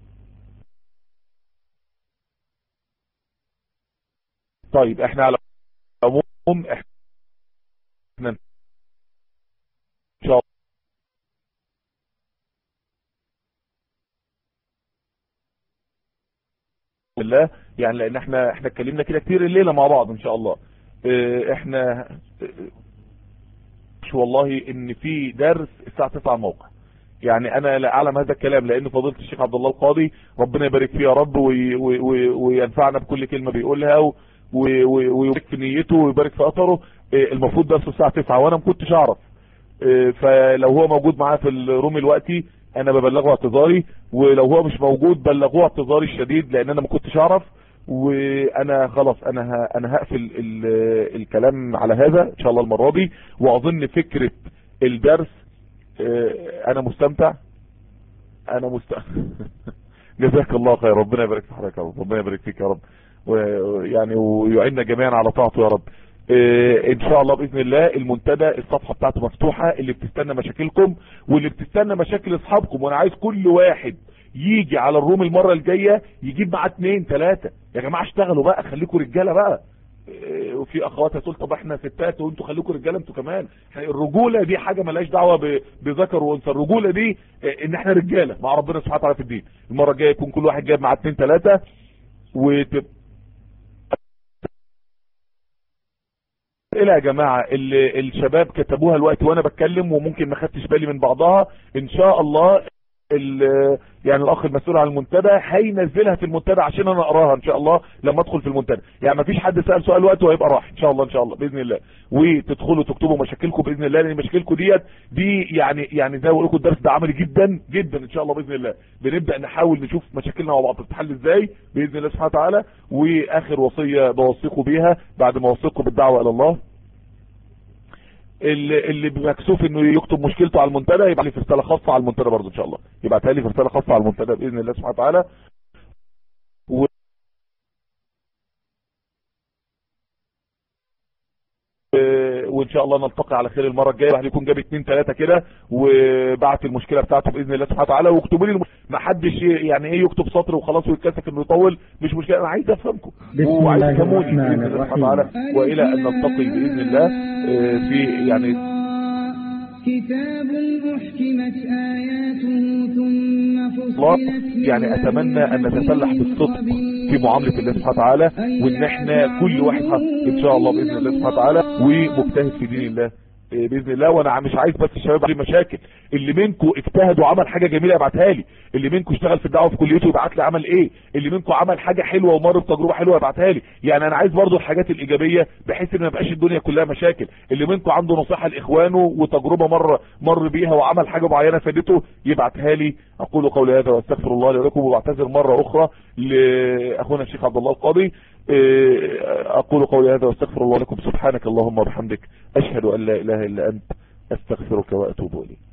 طيب احنا على العموم احنا ان شاء الله يعني لان احنا احنا اتكلمنا كده كتير الليله مع بعض ان شاء الله اه احنا مش والله ان في درس الساعه 9 الموقع يعني انا لا اعلم هذا الكلام لان فضيله الشيخ عبد الله القاضي ربنا يبارك فيه يا رب وينفعنا بكل كلمه بيقولها ويبارك في نيته ويبارك في اثره المفروض درس الساعه 9 وانا ما كنتش اعرف فلو هو موجود معايا في الروم الوقتي انا ببلغه اعتذاري ولو هو مش موجود بلغوه اعتذاري الشديد لان انا ما كنتش اعرف وانا خلاص انا ه... انا هقفل ال... الكلام على هذا ان شاء الله المره دي واظن فكره الدرس انا مستمتع انا مستمتع جزاك الله خير ربنا يبارك في حضرتك يا رب ربنا يبارك فيك يا رب ويعني ويعيننا جميعا على طاعته يا رب ان شاء الله باذن الله المنتدى الصفحه بتاعته مفتوحه اللي بتستنى مشاكلكم واللي بتستنى مشاكل اصحابكم وانا عايز كل واحد يجي على الروم المره الجايه يجيب معاه اثنين ثلاثه يا جماعه اشتغلوا بقى خليكم رجاله بقى وفي اخوات هتقول طب احنا ستات وانتوا خليكم رجاله انتوا كمان الرجوله دي حاجه ملهاش دعوه بذكر وانثى الرجوله دي ان احنا رجاله مع ربنا سبحانه وتعالى في الدين المره الجايه يكون كل واحد جايب معاه اثنين ثلاثه وتبقى الى يا جماعة اللي الشباب كتبوها الوقت وانا بتكلم وممكن ما خدتش بالي من بعضها ان شاء الله يعني الاخ المسؤول عن المنتدى هينزلها في المنتدى عشان انا اقراها ان شاء الله لما ادخل في المنتدى يعني ما فيش حد سال سؤال وقت وهيبقى راح ان شاء الله ان شاء الله باذن الله وتدخلوا تكتبوا مشاكلكم باذن الله لان مشاكلكم ديت دي يعني يعني زي ما بقول لكم الدرس ده عملي جدا جدا ان شاء الله باذن الله بنبدا نحاول نشوف مشاكلنا مع بعض تتحل ازاي باذن الله سبحانه وتعالى واخر وصيه بوصيكم بيها بعد ما اوصيكم بالدعوه الى الله اللي اللي مكسوف انه يكتب مشكلته على المنتدى يبقى لي في رساله خاصه على المنتدى برضه ان شاء الله يبعتها لي في رساله خاصه على المنتدى باذن الله سبحانه وتعالى و... وان شاء الله نلتقي على خير المره الجايه واحد يكون جاب اثنين ثلاثه كده وبعت المشكله بتاعته باذن الله سبحانه وتعالى واكتبوا لي المش... ما حدش يعني ايه يكتب سطر وخلاص ويتكسف انه يطول مش مشكله انا عايز افهمكم وعايز تفهموني باذن الله سبحانه وتعالى والى ان نلتقي باذن الله في يعني كتاب أحكمت آياته ثم فصلت يعني أتمنى أن نتسلح بالصدق في معاملة الله سبحانه وتعالى وإن احنا كل واحد إن شاء الله بإذن الله سبحانه وتعالى ومجتهد في دين الله باذن الله وانا مش عايز بس الشباب عليه مشاكل اللي منكم اجتهد وعمل حاجه جميله يبعتها لي اللي منكم اشتغل في الدعوه في كليته يبعت لي عمل ايه اللي منكم عمل حاجه حلوه ومر بتجربه حلوه يبعتها لي يعني انا عايز برضو الحاجات الايجابيه بحيث ان ما يبقاش الدنيا كلها مشاكل اللي منكم عنده نصيحه لاخوانه وتجربه مر مر بيها وعمل حاجه معينه فادته يبعتها لي اقول قولي هذا واستغفر الله لي ولكم وبعتذر مره اخرى لاخونا الشيخ عبد الله القاضي اقول قولي هذا واستغفر الله لكم سبحانك اللهم وبحمدك اشهد ان لا اله الا انت استغفرك واتوب اليك